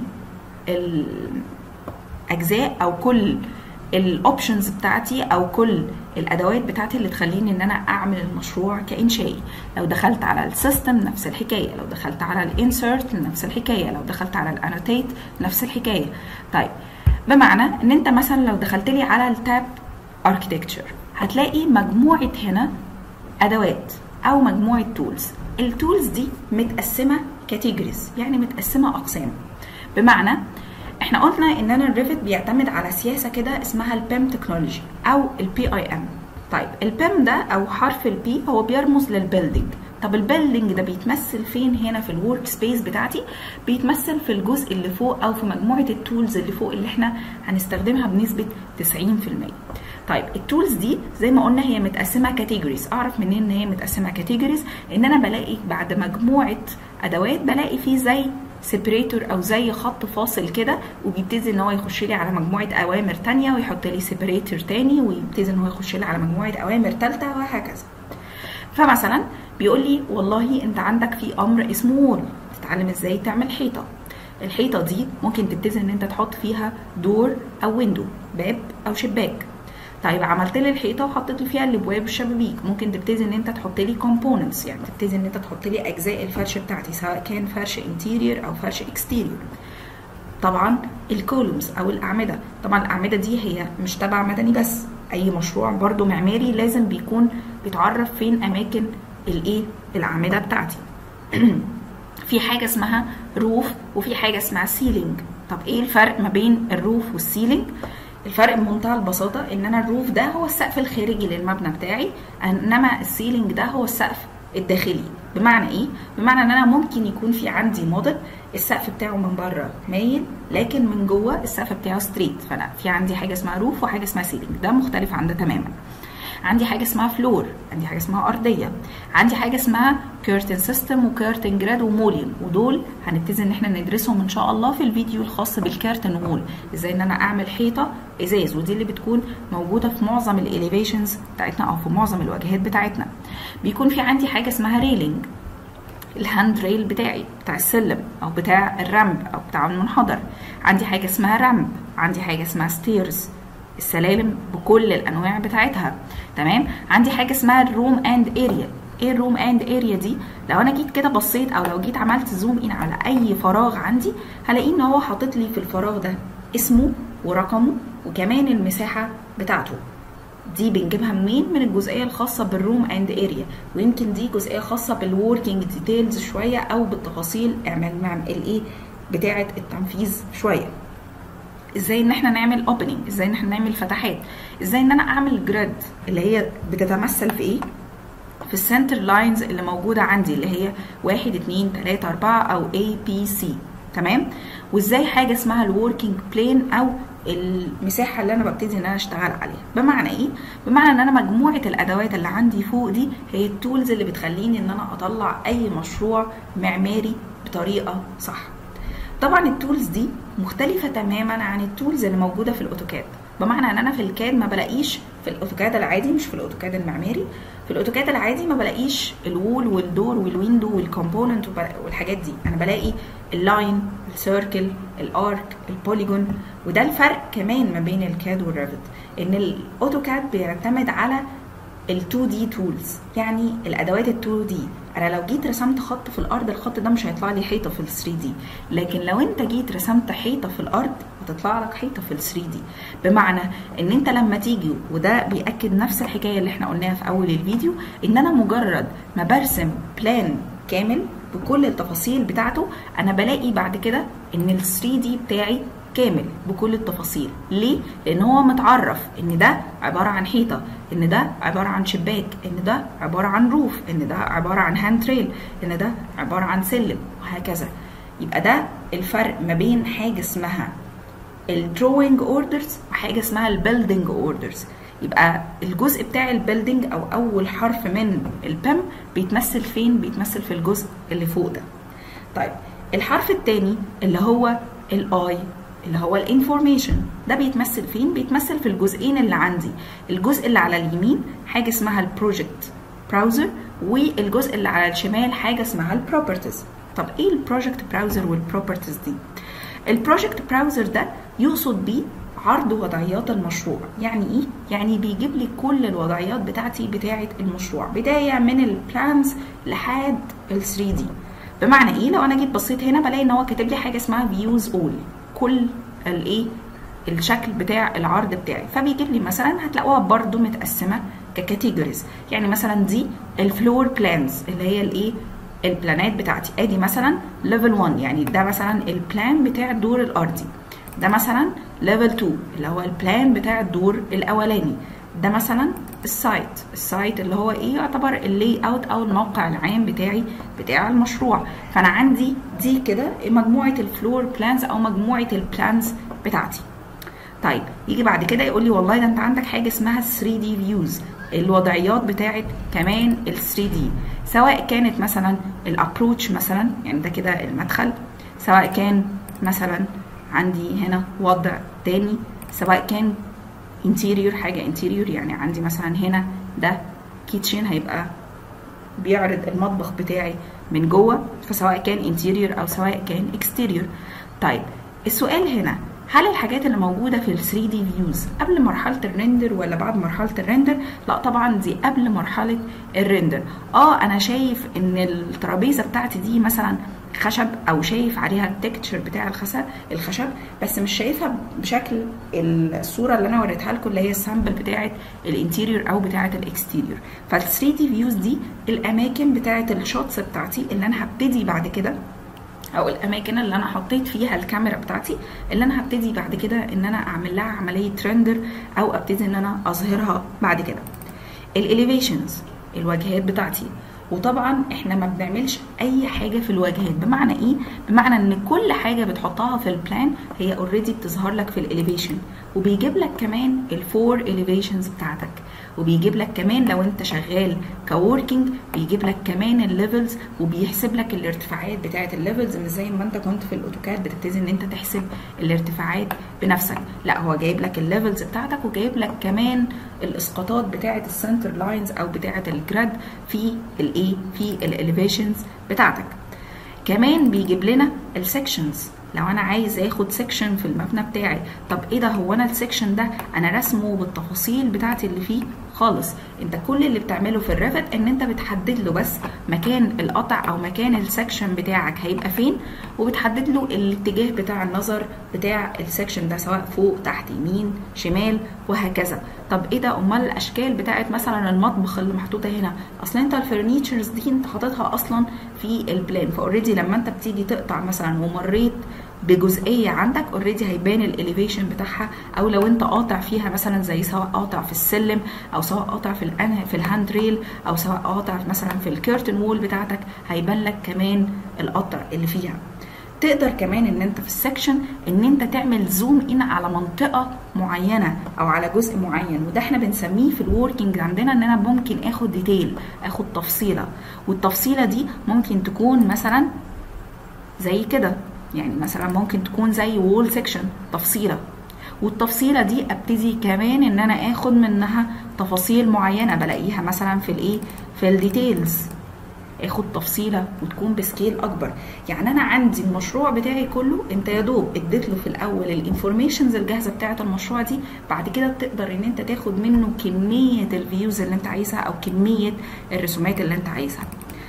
الاجزاء او كل الاوبشنز بتاعتي او كل الادوات بتاعتي اللي تخليني ان انا اعمل المشروع كانشائي لو دخلت على السيستم نفس الحكايه لو دخلت على الانسرت نفس الحكايه لو دخلت على الانوتيت نفس الحكايه طيب بمعنى ان انت مثلا لو دخلت لي على التاب اركتكتشر هتلاقي مجموعه هنا ادوات او مجموعه تولز التولز دي متقسمه كاتيجوريز يعني متقسمه اقسام بمعنى احنا قلنا ان انا الريفت بيعتمد على سياسه كده اسمها البيم تكنولوجي او البي اي ام طيب البيم ده او حرف البي هو بيرمز للبيلدينج طب البيلدينج ده بيتمثل فين هنا في الورك سبيس بتاعتي بيتمثل في الجزء اللي فوق او في مجموعه التولز اللي فوق اللي احنا هنستخدمها بنسبه 90% طيب التولز دي زي ما قلنا هي متقسمه كاتيجوريز اعرف منين ان هي متقسمه كاتيجوريز ان انا بلاقي بعد مجموعه ادوات بلاقي فيه زي سيبريتور او زي خط فاصل كده وبيبتدي ان هو يخش لي على مجموعه اوامر تانية ويحط لي سيبريتور تاني ويبتدي ان هو يخش لي على مجموعه اوامر ثالثه وهكذا فمثلا بيقول لي والله انت عندك في امر اسمه وول تتعلم ازاي تعمل حيطه الحيطه دي ممكن تبتدي ان انت تحط فيها دور او ويندو باب او شباك طيب عملت لي الحيطه وحطيت لي فيها الابواب والشبابيك ممكن تبتدي ان انت تحط لي كومبوننتس يعني تبتدي ان انت تحط لي اجزاء الفرش بتاعتي سواء كان فرش انتيريور او فرش اكستيريور طبعا الكولومز او الاعمده طبعا الاعمده دي هي مش تبع مدني بس اي مشروع برضو معماري لازم بيكون بيتعرف فين اماكن الايه الاعمده بتاعتي في حاجه اسمها روف وفي حاجه اسمها سيلينج طب ايه الفرق ما بين الروف والسيلينج الفرق بمنتهى البساطة ان انا الروف ده هو السقف الخارجي للمبنى بتاعي انما السيلينج ده هو السقف الداخلي بمعنى ايه بمعنى ان انا ممكن يكون في عندي موديل السقف بتاعه من بره مايل لكن من جوه السقف بتاعه ستريت فانا في عندي حاجه اسمها روف وحاجه اسمها سيلينج ده مختلف عن ده تماما عندي حاجه اسمها فلور عندي حاجه اسمها ارضيه عندي حاجه اسمها كيرتن سيستم وكيرتن جراد ومولين ودول هنبتدي ان احنا ندرسهم ان شاء الله في الفيديو الخاص بالكيرتن ومول ازاي ان انا اعمل حيطه ازاز ودي اللي بتكون موجوده في معظم الاليفيشنز بتاعتنا او في معظم الواجهات بتاعتنا بيكون في عندي حاجه اسمها ريلينج الهاند ريل بتاعي بتاع السلم او بتاع الرمب او بتاع المنحدر عندي حاجه اسمها رمب عندي حاجه اسمها ستيرز السلالم بكل الانواع بتاعتها تمام عندي حاجه اسمها الروم اند اريا ايه الروم اند اريا دي لو انا جيت كده بصيت او لو جيت عملت زوم ان على اي فراغ عندي هلاقيه ان هو حاطط لي في الفراغ ده اسمه ورقمه وكمان المساحه بتاعته دي بنجيبها منين من الجزئيه الخاصه بالروم اند اريا ويمكن دي جزئيه خاصه بالوركينج ديتيلز شويه او بالتفاصيل الايه بتاعه التنفيذ شويه ازاي ان احنا نعمل اوبننج ازاي ان احنا نعمل فتحات ازاي ان انا اعمل جريد اللي هي بتتمثل في ايه في السنتر لاينز اللي موجوده عندي اللي هي 1 2 3 4 او A B C تمام وازاي حاجه اسمها الوركينج بلين او المساحه اللي انا ببتدي ان انا اشتغل عليها بمعنى ايه بمعنى ان انا مجموعه الادوات اللي عندي فوق دي هي التولز اللي بتخليني ان انا اطلع اي مشروع معماري بطريقه صح طبعا التولز دي مختلفه تماما عن التولز اللي موجوده في الاوتوكاد بمعنى ان انا في الكاد ما بلاقيش في الاوتوكاد العادي مش في الاوتوكاد المعماري في الاوتوكاد العادي ما بلاقيش الوول والدور والويندو والكومبوننت والحاجات دي انا بلاقي اللاين السيركل الارك البوليجون وده الفرق كمان ما بين الكاد والريفت ان الاوتوكاد بيعتمد على ال 2 دي تولز يعني الادوات ال 2 دي انا لو جيت رسمت خط في الارض الخط ده مش هيطلع لي حيطه في ال 3 دي لكن لو انت جيت رسمت حيطه في الارض هتطلع لك حيطه في ال 3 دي بمعنى ان انت لما تيجي وده بياكد نفس الحكايه اللي احنا قلناها في اول الفيديو ان انا مجرد ما برسم بلان كامل بكل التفاصيل بتاعته انا بلاقي بعد كده ان ال 3 دي بتاعي كامل بكل التفاصيل ليه لان هو متعرف ان ده عباره عن حيطه ان ده عباره عن شباك ان ده عباره عن روف ان ده عباره عن هاند تريل ان ده عباره عن سلم وهكذا يبقى ده الفرق ما بين حاجه اسمها الدروينج اوردرز وحاجه اسمها البيلدينج اوردرز يبقى الجزء بتاع البيلدينج او اول حرف من البم بيتمثل فين بيتمثل في الجزء اللي فوق ده طيب الحرف الثاني اللي هو الاي اللي هو الانفورميشن ده بيتمثل فين بيتمثل في الجزئين اللي عندي الجزء اللي على اليمين حاجه اسمها البروجكت براوزر والجزء اللي على الشمال حاجه اسمها البروبرتيز طب ايه البروجكت براوزر والبروبرتيز دي البروجكت براوزر ده يقصد بيه عرض وضعيات المشروع يعني ايه يعني بيجيب لي كل الوضعيات بتاعتي بتاعه المشروع بدايه من البلانز لحد ال 3 دي بمعنى ايه لو انا جيت بصيت هنا بلاقي ان هو كاتب لي حاجه اسمها فيوز اول كل الايه الشكل بتاع العرض بتاعي فبيجيب لي مثلا هتلاقوها برده متقسمه ككاتيجوريز يعني مثلا دي الفلور بلانز اللي هي الايه البلانات بتاعتي ادي مثلا ليفل 1 يعني ده مثلا البلان بتاع الدور الارضي ده مثلا ليفل 2 اللي هو البلان بتاع الدور الاولاني ده مثلا السايت السايت اللي هو ايه يعتبر اللي اوت او الموقع العام بتاعي بتاع المشروع فانا عندي دي كده مجموعه الفلور بلانز او مجموعه البلانز بتاعتي طيب يجي بعد كده يقول لي والله ده انت عندك حاجه اسمها 3 دي فيوز الوضعيات بتاعت كمان ال 3 دي سواء كانت مثلا الابروتش مثلا يعني ده كده المدخل سواء كان مثلا عندي هنا وضع تاني سواء كان انتيريور حاجه انتيريور يعني عندي مثلا هنا ده كيتشن هيبقى بيعرض المطبخ بتاعي من جوه فسواء كان انتيريور او سواء كان اكستيريور طيب السؤال هنا هل الحاجات اللي موجوده في ال 3 دي فيوز قبل مرحله الريندر ولا بعد مرحله الريندر لا طبعا دي قبل مرحله الريندر اه انا شايف ان الترابيزه بتاعتي دي مثلا خشب او شايف عليها التكتشر بتاع الخشب الخشب بس مش شايفها بشكل الصوره اللي انا وريتها لكم اللي هي السامبل بتاعه الانتيريور او بتاعه الاكستيريور فال 3 دي فيوز دي الاماكن بتاعه الشوتس بتاعتي اللي انا هبتدي بعد كده او الاماكن اللي انا حطيت فيها الكاميرا بتاعتي اللي انا هبتدي بعد كده ان انا اعمل لها عمليه ريندر او ابتدي ان انا اظهرها بعد كده الاليفيشنز الواجهات بتاعتي وطبعا احنا ما بنعملش اي حاجه في الواجهات بمعنى ايه بمعنى ان كل حاجه بتحطها في البلان هي اوريدي بتظهر لك في الاليفيشن وبيجيب لك كمان الفور اليفيشنز بتاعتك وبيجيب لك كمان لو انت شغال كوركينج بيجيب لك كمان الليفلز وبيحسب لك الارتفاعات بتاعه الليفلز مش زي ما انت كنت في الاوتوكاد بتبتدي ان انت تحسب الارتفاعات بنفسك لا هو جايب لك الليفلز بتاعتك وجايب لك كمان الاسقاطات بتاعه السنتر لاينز او بتاعه الجراد في الايه في الاليفيشنز بتاعتك كمان بيجيب لنا السكشنز لو انا عايز اخد سيكشن في المبنى بتاعي طب ايه ده هو انا السيكشن ده انا رسمه بالتفاصيل بتاعتي اللي فيه خالص انت كل اللي بتعمله في الريفت ان انت بتحدد له بس مكان القطع او مكان السكشن بتاعك هيبقى فين وبتحدد له الاتجاه بتاع النظر بتاع السكشن ده سواء فوق تحت يمين شمال وهكذا طب ايه ده امال الاشكال بتاعت مثلا المطبخ اللي محطوطه هنا اصل انت الفرنيتشرز دي انت حاططها اصلا في البلان فاوريدي لما انت بتيجي تقطع مثلا ومريت بجزئيه عندك اوريدي هيبان الاليفيشن بتاعها او لو انت قاطع فيها مثلا زي سواء قاطع في السلم او سواء قاطع في الانه في الهاند ريل او سواء قاطع مثلا في الكيرتن وول بتاعتك هيبان لك كمان القطع اللي فيها تقدر كمان ان انت في السكشن ان انت تعمل زوم ان على منطقه معينه او على جزء معين وده احنا بنسميه في الوركينج عندنا ان انا ممكن اخد ديتيل اخد تفصيله والتفصيله دي ممكن تكون مثلا زي كده يعني مثلا ممكن تكون زي وول سيكشن تفصيله والتفصيله دي ابتدي كمان ان انا اخد منها تفاصيل معينه بلاقيها مثلا في الايه في الديتيلز اخد تفصيله وتكون بسكيل اكبر يعني انا عندي المشروع بتاعي كله انت يا دوب اديت له في الاول الانفورميشنز الجاهزه بتاعه المشروع دي بعد كده تقدر ان انت تاخد منه كميه الفيوز اللي انت عايزها او كميه الرسومات اللي انت عايزها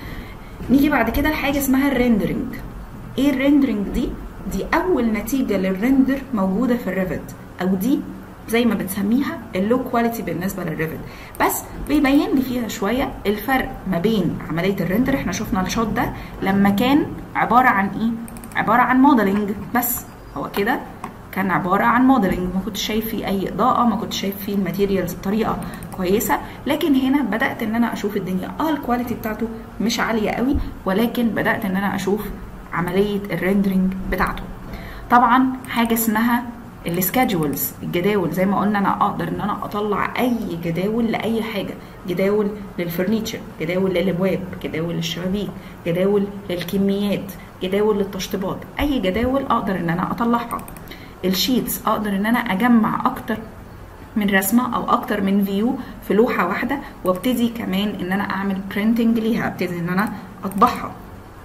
نيجي بعد كده لحاجه اسمها الريندرنج ايه الريندرنج دي دي اول نتيجه للريندر موجوده في الريفت او دي زي ما بنسميها اللو كواليتي بالنسبه للريفت بس بيبين لي فيها شويه الفرق ما بين عمليه الريندر احنا شفنا الشوت ده لما كان عباره عن ايه عباره عن موديلنج بس هو كده كان عباره عن موديلنج ما كنتش شايف فيه اي اضاءه ما كنتش شايف فيه الماتيريالز بطريقه كويسه لكن هنا بدات ان انا اشوف الدنيا اه الكواليتي بتاعته مش عاليه قوي ولكن بدات ان انا اشوف عمليه الريندرنج بتاعته طبعا حاجه اسمها السكادجولز الجداول زي ما قلنا انا اقدر ان انا اطلع اي جداول لاي حاجه جداول للفرنيتشر جداول للابواب جداول للشبابيك جداول للكميات جداول للتشطيبات اي جداول اقدر ان انا اطلعها الشيتس اقدر ان انا اجمع اكتر من رسمه او اكتر من فيو في لوحه واحده وابتدي كمان ان انا اعمل برينتنج ليها ابتدي ان انا اطبعها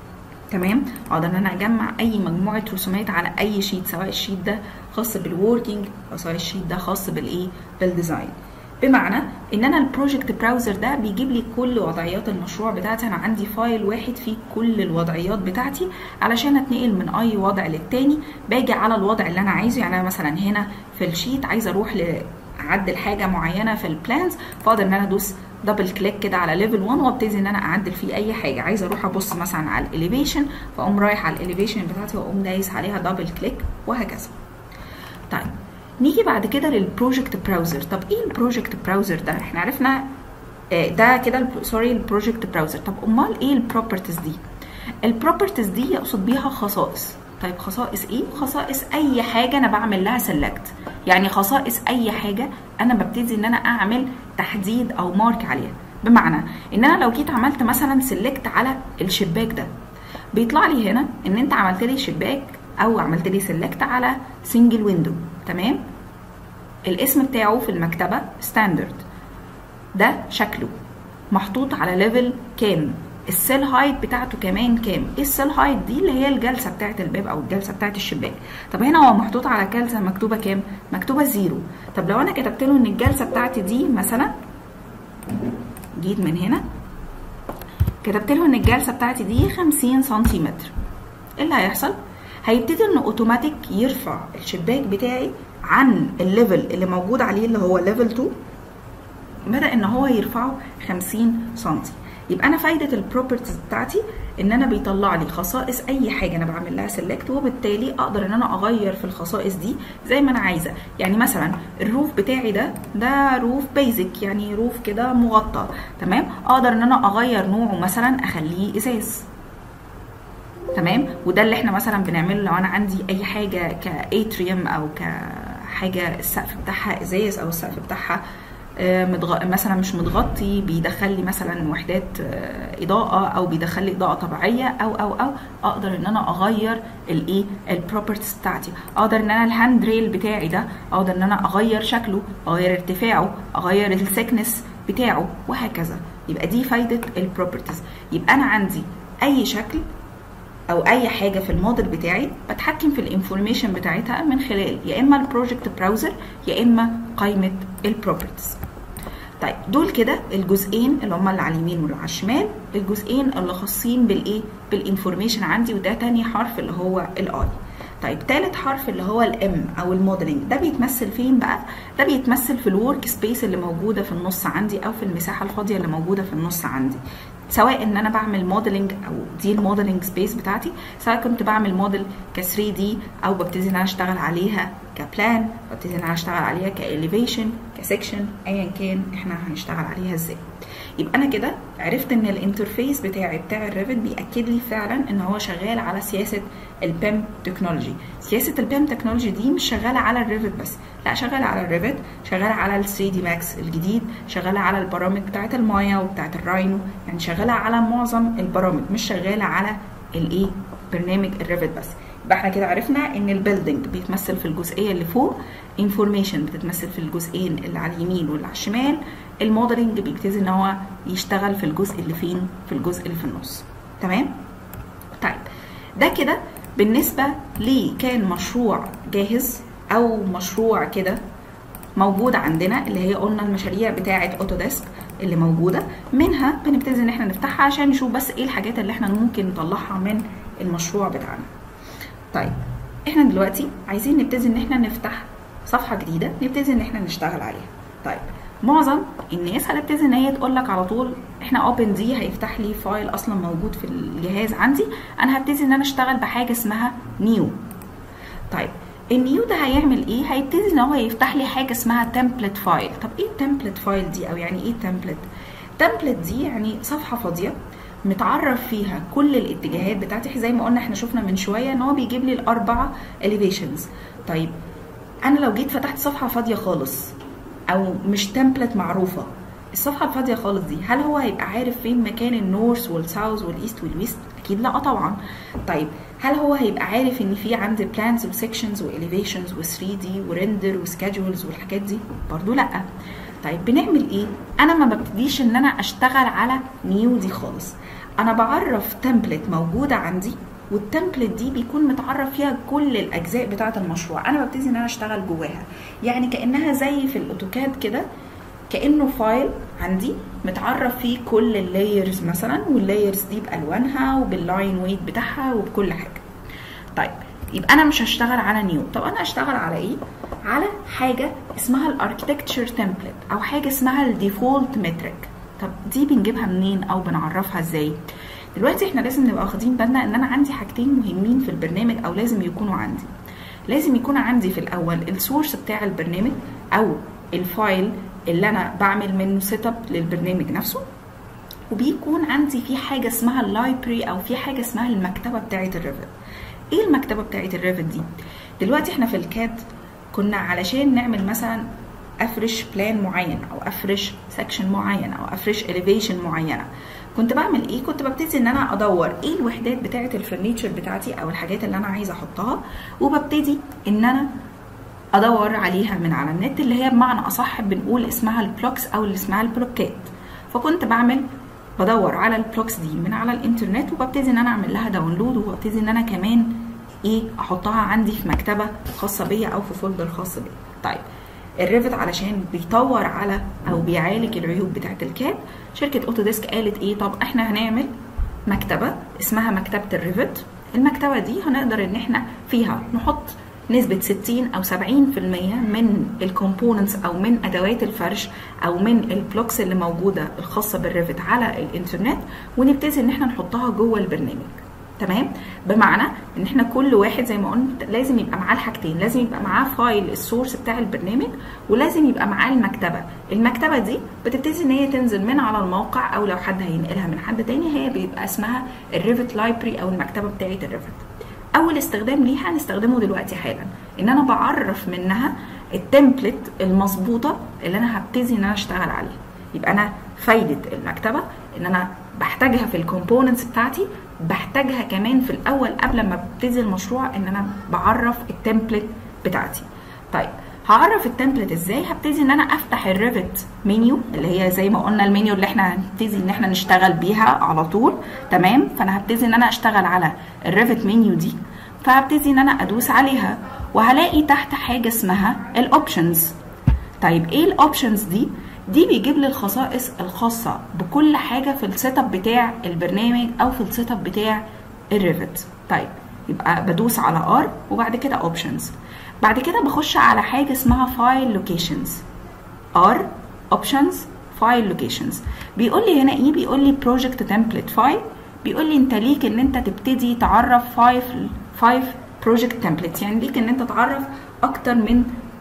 تمام اقدر ان انا اجمع اي مجموعه رسومات على اي شيت سواء الشيت ده خاص بالوركينج او سواء الشيت ده خاص بالايه بالديزاين بمعنى ان انا البروجكت براوزر ده بيجيب لي كل وضعيات المشروع بتاعتي انا عندي فايل واحد فيه كل الوضعيات بتاعتي علشان اتنقل من اي وضع للتاني باجي على الوضع اللي انا عايزه يعني انا مثلا هنا في الشيت عايزه اروح اعدل حاجه معينه في البلانز فاقدر ان انا ادوس دبل كليك كده على ليفل 1 وابتدي ان انا اعدل فيه اي حاجه عايزه اروح ابص مثلا على الاليفيشن فاقوم رايح على الاليفيشن بتاعتي واقوم دايس عليها دبل كليك وهكذا طيب نيجي بعد كده للبروجكت براوزر طب ايه البروجكت براوزر ده احنا عرفنا ده كده سوري البروجكت براوزر طب امال ايه البروبرتيز دي البروبرتيز دي يقصد بيها خصائص طيب خصائص ايه خصائص اي حاجه انا بعمل لها سيلكت يعني خصائص اي حاجه انا ببتدي ان انا اعمل تحديد او مارك عليها بمعنى ان انا لو جيت عملت مثلا سيلكت على الشباك ده بيطلع لي هنا ان انت عملت لي شباك او عملت لي سيلكت على سنجل ويندو تمام الاسم بتاعه في المكتبه ستاندرد ده شكله محطوط على ليفل كام السيل هايت بتاعته كمان كام ايه السيل هايت دي اللي هي الجلسه بتاعه الباب او الجلسه بتاعه الشباك طب هنا هو محطوط على جلسه مكتوبه كام مكتوبه زيرو طب لو انا كتبت له ان الجلسه بتاعتي دي مثلا جيت من هنا كتبت له ان الجلسه بتاعتي دي 50 سنتيمتر ايه اللي هيحصل هيبتدي انه اوتوماتيك يرفع الشباك بتاعي عن الليفل اللي موجود عليه اللي هو ليفل 2 بدا ان هو يرفعه 50 سنتي يبقى انا فايده البروبرتيز بتاعتي ان انا بيطلع لي خصائص اي حاجه انا بعمل لها سيلكت وبالتالي اقدر ان انا اغير في الخصائص دي زي ما انا عايزه يعني مثلا الروف بتاعي ده ده روف بيزك يعني روف كده مغطى تمام اقدر ان انا اغير نوعه مثلا اخليه ازاز تمام وده اللي احنا مثلا بنعمله لو انا عندي اي حاجه كاتريوم او كحاجه السقف بتاعها ازاز او السقف بتاعها متغ... مثلا مش متغطي بيدخل لي مثلا وحدات اضاءه او بيدخل لي اضاءه طبيعيه او او او اقدر ان انا اغير الايه البروبرتيز بتاعتي اقدر ان انا الهاند ريل بتاعي ده اقدر ان انا اغير شكله اغير ارتفاعه اغير السكنس بتاعه وهكذا يبقى دي فايده البروبرتيز يبقى انا عندي اي شكل او اي حاجه في الموديل بتاعي بتحكم في الانفورميشن بتاعتها من خلال يا اما البروجكت براوزر يا اما قائمه البروبرتيز طيب دول كده الجزئين اللي هم اللي على اليمين واللي على الشمال الجزئين اللي خاصين بالايه بالانفورميشن عندي وده تاني حرف اللي هو الاي طيب تالت حرف اللي هو الام او الموديلنج ده بيتمثل فين بقى ده بيتمثل في الورك سبيس اللي موجوده في النص عندي او في المساحه الفاضيه اللي موجوده في النص عندي سواء ان انا بعمل موديلنج او دي الموديلنج سبيس بتاعتي سواء كنت بعمل موديل ك 3 دي او ببتدي ان انا اشتغل عليها كبلان ببتدي ان انا اشتغل عليها كاليفيشن كسكشن ايا كان احنا هنشتغل عليها ازاي يبقى انا كده عرفت ان الانترفيس بتاعي بتاع الريفت بياكد لي فعلا ان هو شغال على سياسه البيم تكنولوجي سياسه البيم تكنولوجي دي مش شغاله على الريفت بس لا شغاله على الريفت شغاله على ال 3 دي ماكس الجديد شغاله على البرامج بتاعه المايا وبتاعه الراينو يعني شغاله على معظم البرامج مش شغاله على الايه برنامج الريفت بس يبقى احنا كده عرفنا ان البيلدينج بيتمثل في الجزئيه اللي فوق انفورميشن بتتمثل في الجزئين اللي على اليمين واللي على الشمال الموديلنج بيبتدي ان هو يشتغل في الجزء اللي فين في الجزء اللي في النص تمام طيب ده كده بالنسبه ليه كان مشروع جاهز او مشروع كده موجود عندنا اللي هي قلنا المشاريع بتاعه اوتوديسك اللي موجوده منها بنبتدي ان احنا نفتحها عشان نشوف بس ايه الحاجات اللي احنا ممكن نطلعها من المشروع بتاعنا طيب احنا دلوقتي عايزين نبتدي ان احنا نفتح صفحه جديده نبتدي ان احنا نشتغل عليها طيب معظم الناس هتبتدي ان هي تقول لك على طول احنا اوبن دي هيفتح لي فايل اصلا موجود في الجهاز عندي انا هبتدي ان انا اشتغل بحاجه اسمها نيو طيب النيو ده هيعمل ايه هيبتدي ان هو يفتح لي حاجه اسمها تمبلت فايل طب ايه التمبلت فايل دي او يعني ايه تمبلت تمبلت دي يعني صفحه فاضيه متعرف فيها كل الاتجاهات بتاعتي زي ما قلنا احنا شفنا من شويه ان هو بيجيب لي الاربعه اليفيشنز طيب انا لو جيت فتحت صفحه فاضيه خالص او مش تمبلت معروفه الصفحه الفاضيه خالص دي هل هو هيبقى عارف فين مكان النورث والساوث والايست والويست اكيد لا طبعا طيب هل هو هيبقى عارف ان في عندي بلانز وسكشنز واليفيشنز و3 دي وريندر وسكادجولز والحاجات دي برضو لا طيب بنعمل ايه انا ما ببتديش ان انا اشتغل على نيو دي خالص انا بعرف تمبلت موجوده عندي والتمبلت دي بيكون متعرف فيها كل الاجزاء بتاعه المشروع انا ببتدي ان انا اشتغل جواها يعني كانها زي في الاوتوكاد كده كانه فايل عندي متعرف فيه كل اللايرز مثلا واللايرز دي بالوانها وباللاين ويت بتاعها وبكل حاجه طيب يبقى انا مش هشتغل على نيو طب انا اشتغل على ايه على حاجه اسمها الاركتكتشر تمبلت او حاجه اسمها الديفولت متريك طب دي بنجيبها منين او بنعرفها ازاي دلوقتي احنا لازم نبقى واخدين بالنا ان انا عندي حاجتين مهمين في البرنامج او لازم يكونوا عندي لازم يكون عندي في الاول السورس بتاع البرنامج او الفايل اللي انا بعمل منه سيت اب للبرنامج نفسه وبيكون عندي في حاجه اسمها اللايبرري او في حاجه اسمها المكتبه بتاعه الريفت ايه المكتبه بتاعه الريفت دي دلوقتي احنا في الكاد كنا علشان نعمل مثلا افرش بلان معين او افرش سكشن معين او افرش اليفيشن معينه كنت بعمل ايه كنت ببتدي ان انا ادور ايه الوحدات بتاعه الفرنيتشر بتاعتي او الحاجات اللي انا عايزه احطها وببتدي ان انا ادور عليها من على النت اللي هي بمعنى اصح بنقول اسمها البلوكس او اللي اسمها البلوكات فكنت بعمل بدور على البلوكس دي من على الانترنت وببتدي ان انا اعمل لها داونلود وببتدي ان انا كمان ايه احطها عندي في مكتبه خاصه بيا او في فولدر خاص بيا طيب الريفت علشان بيطور على او بيعالج العيوب بتاعه الكاد شركه اوتوديسك قالت ايه طب احنا هنعمل مكتبه اسمها مكتبه الريفت المكتبه دي هنقدر ان احنا فيها نحط نسبة 60 أو 70% من الكومبوننتس أو من أدوات الفرش أو من البلوكس اللي موجودة الخاصة بالريفت على الإنترنت ونبتدي إن احنا نحطها جوه البرنامج تمام بمعنى ان احنا كل واحد زي ما قلت لازم يبقى معاه الحاجتين لازم يبقى معاه فايل السورس بتاع البرنامج ولازم يبقى معاه المكتبه المكتبه دي بتبتدي ان هي تنزل من على الموقع او لو حد هينقلها من حد تاني هي بيبقى اسمها الريفت لايبرري او المكتبه بتاعه الريفت اول استخدام ليها هنستخدمه دلوقتي حالا ان انا بعرف منها التمبلت المظبوطه اللي انا هبتدي ان انا اشتغل عليها يبقى انا فايده المكتبه ان انا بحتاجها في الكومبوننتس بتاعتي بحتاجها كمان في الاول قبل ما ابتدي المشروع ان انا بعرف التمبلت بتاعتي طيب هعرف التمبلت ازاي هبتدي ان انا افتح الريفت منيو اللي هي زي ما قلنا المنيو اللي احنا هنبتدي ان احنا نشتغل بيها على طول تمام فانا هبتدي ان انا اشتغل على الريفت منيو دي فهبتدي ان انا ادوس عليها وهلاقي تحت حاجه اسمها الاوبشنز طيب ايه الاوبشنز دي دي بيجيب لي الخصائص الخاصة بكل حاجة في السيت اب بتاع البرنامج أو في السيت اب بتاع الريفت طيب يبقى بدوس على ار وبعد كده اوبشنز بعد كده بخش على حاجة اسمها فايل لوكيشنز ار اوبشنز فايل لوكيشنز بيقول لي هنا ايه بيقول لي بروجكت تمبلت فايل بيقول لي انت ليك ان انت تبتدي تعرف 5 5 بروجكت تمبلت يعني ليك ان انت تعرف اكتر من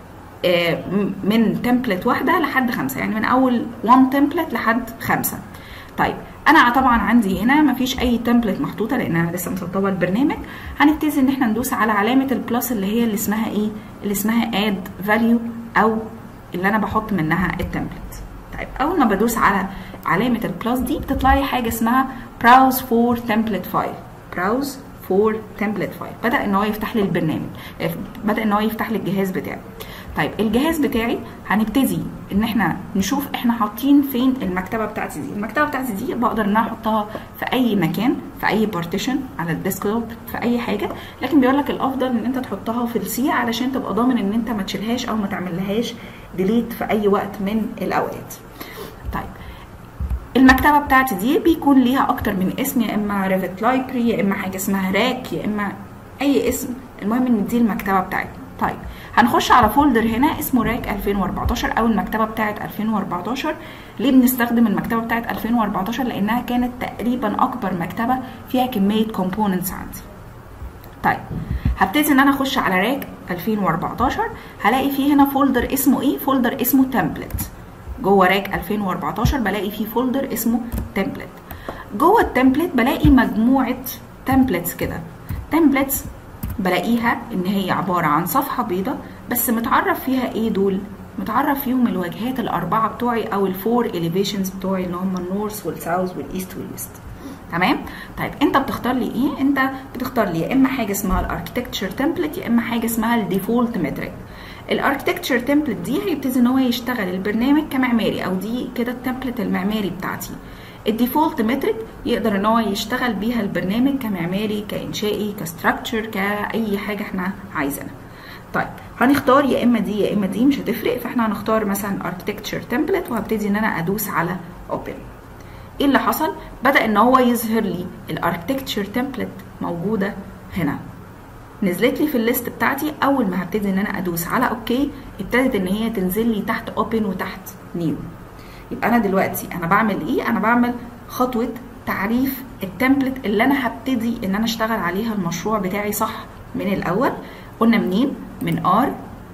آه من تمبلت واحده لحد خمسه يعني من اول 1 تمبلت لحد خمسه طيب انا طبعا عندي هنا مفيش اي تمبلت محطوطه لان انا لسه مسطبه البرنامج هنبتدي ان احنا ندوس على علامه البلس اللي هي اللي اسمها ايه اللي اسمها اد فاليو او اللي انا بحط منها التمبلت طيب اول ما بدوس على علامه البلس دي بتطلع لي حاجه اسمها براوز فور تمبلت فايل براوز فور تمبلت فايل بدا ان هو يفتح لي البرنامج بدا ان هو يفتح لي الجهاز بتاعي طيب الجهاز بتاعي هنبتدي ان احنا نشوف احنا حاطين فين المكتبه بتاعتي دي المكتبه بتاعتي دي بقدر ان انا احطها في اي مكان في اي بارتيشن على الديسكتوب في اي حاجه لكن بيقول لك الافضل ان انت تحطها في السي علشان تبقى ضامن ان انت ما تشيلهاش او ما تعملهاش ديليت في اي وقت من الاوقات طيب المكتبه بتاعتي دي بيكون ليها اكتر من اسم يا اما ريفت لايبرري يا اما حاجه اسمها راك يا اما اي اسم المهم ان دي المكتبه بتاعتنا طيب هنخش على فولدر هنا اسمه راك 2014 او المكتبه بتاعه 2014 ليه بنستخدم المكتبه بتاعه 2014 لانها كانت تقريبا اكبر مكتبه فيها كميه كومبوننتس عندي طيب هبتدي ان انا اخش على راك 2014 هلاقي فيه هنا فولدر اسمه ايه فولدر اسمه تمبلت جوه راك 2014 بلاقي فيه فولدر اسمه تمبلت جوه التمبلت بلاقي مجموعه تمبلتس كده تمبلتس بلاقيها ان هي عباره عن صفحه بيضه بس متعرف فيها ايه دول متعرف فيهم الواجهات الاربعه بتوعي او الفور اليفيشنز بتوعي اللي هم النورث والساوث والايست والويست تمام طيب انت بتختار لي ايه انت بتختار لي يا اما حاجه اسمها الاركتكتشر تمبلت يا اما حاجه اسمها الديفولت متريك الاركتكتشر تمبلت دي هيبتدي ان هو يشتغل البرنامج كمعماري او دي كده التمبلت المعماري بتاعتي الديفولت متريك يقدر ان هو يشتغل بيها البرنامج كمعماري كانشائي كستراكشر كاي حاجه احنا عايزينها طيب هنختار يا اما دي يا اما دي مش هتفرق فاحنا هنختار مثلا اركتكتشر تمبلت وهبتدي ان انا ادوس على اوبن ايه اللي حصل بدا ان هو يظهر لي الاركتكتشر تمبلت موجوده هنا نزلت لي في الليست بتاعتي اول ما هبتدي ان انا ادوس على اوكي ابتدت ان هي تنزل لي تحت اوبن وتحت نيو يبقى انا دلوقتي انا بعمل ايه انا بعمل خطوه تعريف التمبلت اللي انا هبتدي ان انا اشتغل عليها المشروع بتاعي صح من الاول قلنا منين من ار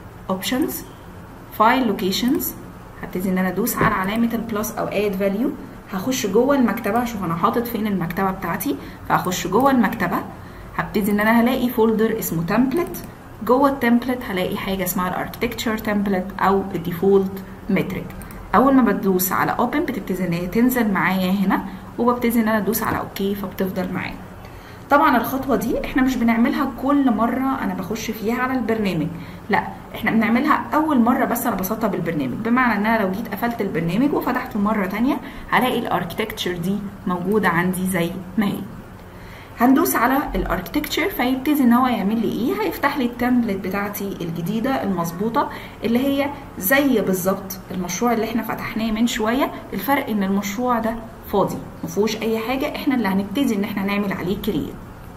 اوبشنز فايل لوكيشنز هبتدي ان انا ادوس على علامه البلس او اد فاليو هخش جوه المكتبه اشوف انا حاطط فين المكتبه بتاعتي فهخش جوه المكتبه هبتدي ان انا هلاقي فولدر اسمه تمبلت جوه التمبلت هلاقي حاجه اسمها الاركتكتشر تمبلت او الديفولت متريك اول ما بدوس على اوبن بتبتدي ان هي تنزل معايا هنا وببتدي ان انا ادوس على اوكي فبتفضل معايا طبعا الخطوه دي احنا مش بنعملها كل مره انا بخش فيها على البرنامج لا احنا بنعملها اول مره بس انا بسطب البرنامج بمعنى ان انا لو جيت قفلت البرنامج وفتحته مره تانية هلاقي الاركتكتشر دي موجوده عندي زي ما هي هندوس على الاركتكتشر فيبتدي ان هو يعمل لي ايه هيفتح لي التمبلت بتاعتي الجديده المظبوطه اللي هي زي بالظبط المشروع اللي احنا فتحناه من شويه الفرق ان المشروع ده فاضي ما فيهوش اي حاجه احنا اللي هنبتدي ان احنا نعمل عليه كرييت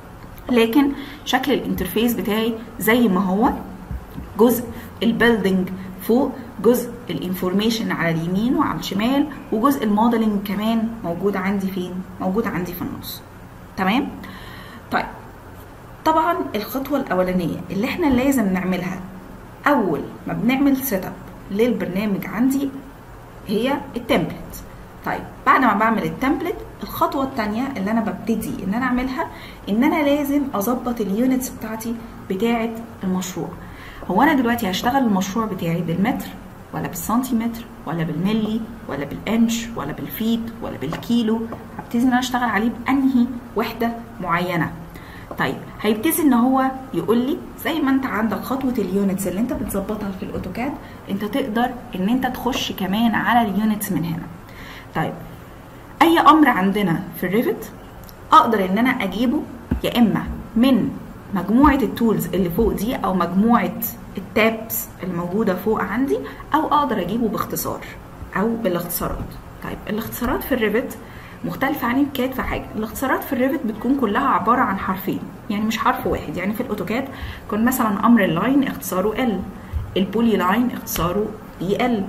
لكن شكل الانترفيس بتاعي زي ما هو جزء البيلدينج فوق جزء الانفورميشن على اليمين وعلى الشمال وجزء الموديلنج كمان موجود عندي فين موجود عندي في النص تمام طيب طبعا الخطوه الاولانيه اللي احنا لازم نعملها اول ما بنعمل سيت اب للبرنامج عندي هي التمبلت طيب بعد ما بعمل التمبلت الخطوه الثانيه اللي انا ببتدي ان انا اعملها ان انا لازم اظبط اليونتس بتاعتي بتاعه المشروع هو انا دلوقتي هشتغل المشروع بتاعي بالمتر ولا بالسنتيمتر ولا بالملي ولا بالانش ولا بالفيت ولا بالكيلو هبتدي ان انا اشتغل عليه بانهي وحده معينه طيب هيبتدي ان هو يقول لي زي ما انت عندك خطوه اليونتس اللي انت بتظبطها في الاوتوكاد انت تقدر ان انت تخش كمان على اليونتس من هنا طيب اي امر عندنا في الريفت اقدر ان انا اجيبه يا اما من مجموعه التولز اللي فوق دي او مجموعه التابس اللي موجوده فوق عندي او اقدر اجيبه باختصار او بالاختصارات طيب الاختصارات في الريفت مختلفة عن الكاد في حاجة الاختصارات في الريفت بتكون كلها عبارة عن حرفين يعني مش حرف واحد يعني في الاوتوكاد كان مثلا امر اللاين اختصاره ال البولي لاين اختصاره بي ال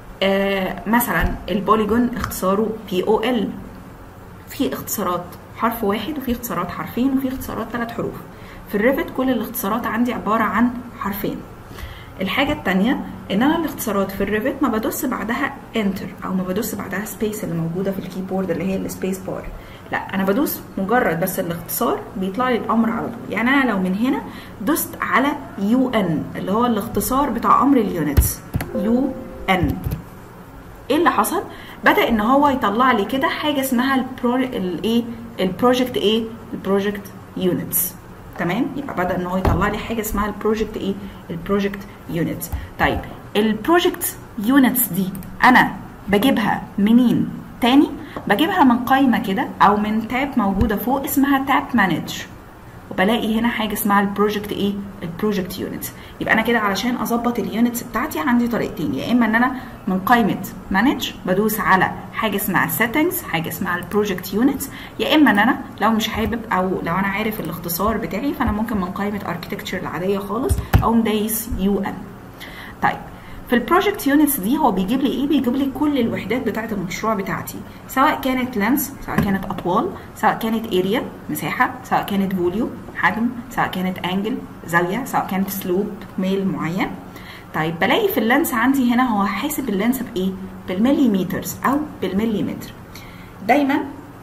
آه مثلا البوليجون اختصاره بي او ال في اختصارات حرف واحد وفي اختصارات حرفين وفي اختصارات ثلاث حروف في الريفت كل الاختصارات عندي عبارة عن حرفين الحاجة التانية ان انا الاختصارات في الريفت ما بدوس بعدها انتر او ما بدوس بعدها سبيس اللي موجودة في الكيبورد اللي هي السبيس بار لا انا بدوس مجرد بس الاختصار بيطلع لي الامر على طول يعني انا لو من هنا دوست على يو ان اللي هو الاختصار بتاع امر اليونتس يو ان ايه اللي حصل بدا ان هو يطلع لي كده حاجه اسمها البرو الايه البروجكت ايه البروجكت يونتس تمام يبقى بدا ان هو يطلع لي حاجه اسمها البروجكت ايه البروجكت يونتس طيب البروجكت يونتس دي انا بجيبها منين تاني بجيبها من قائمه كده او من تاب موجوده فوق اسمها تاب مانج وبلاقي هنا حاجه اسمها البروجكت ايه البروجكت يونتس يبقى انا كده علشان اظبط اليونتس بتاعتي عندي طريقتين يا اما ان انا من قائمه مانج بدوس على حاجه اسمها سيتنجز حاجه اسمها البروجكت يونتس يا اما ان انا لو مش حابب او لو انا عارف الاختصار بتاعي فانا ممكن من قائمه اركتكتشر العاديه خالص او دايس يو ان طيب في البروجكت يونتس دي هو بيجيب لي ايه بيجيب لي كل الوحدات بتاعه المشروع بتاعتي سواء كانت لانس سواء كانت اطوال سواء كانت اريا مساحه سواء كانت فوليوم حجم سواء كانت انجل زاويه سواء كانت سلوب ميل معين طيب بلاقي في اللانس عندي هنا هو حاسب اللانس بايه بالمليمترز او بالمليمتر دايما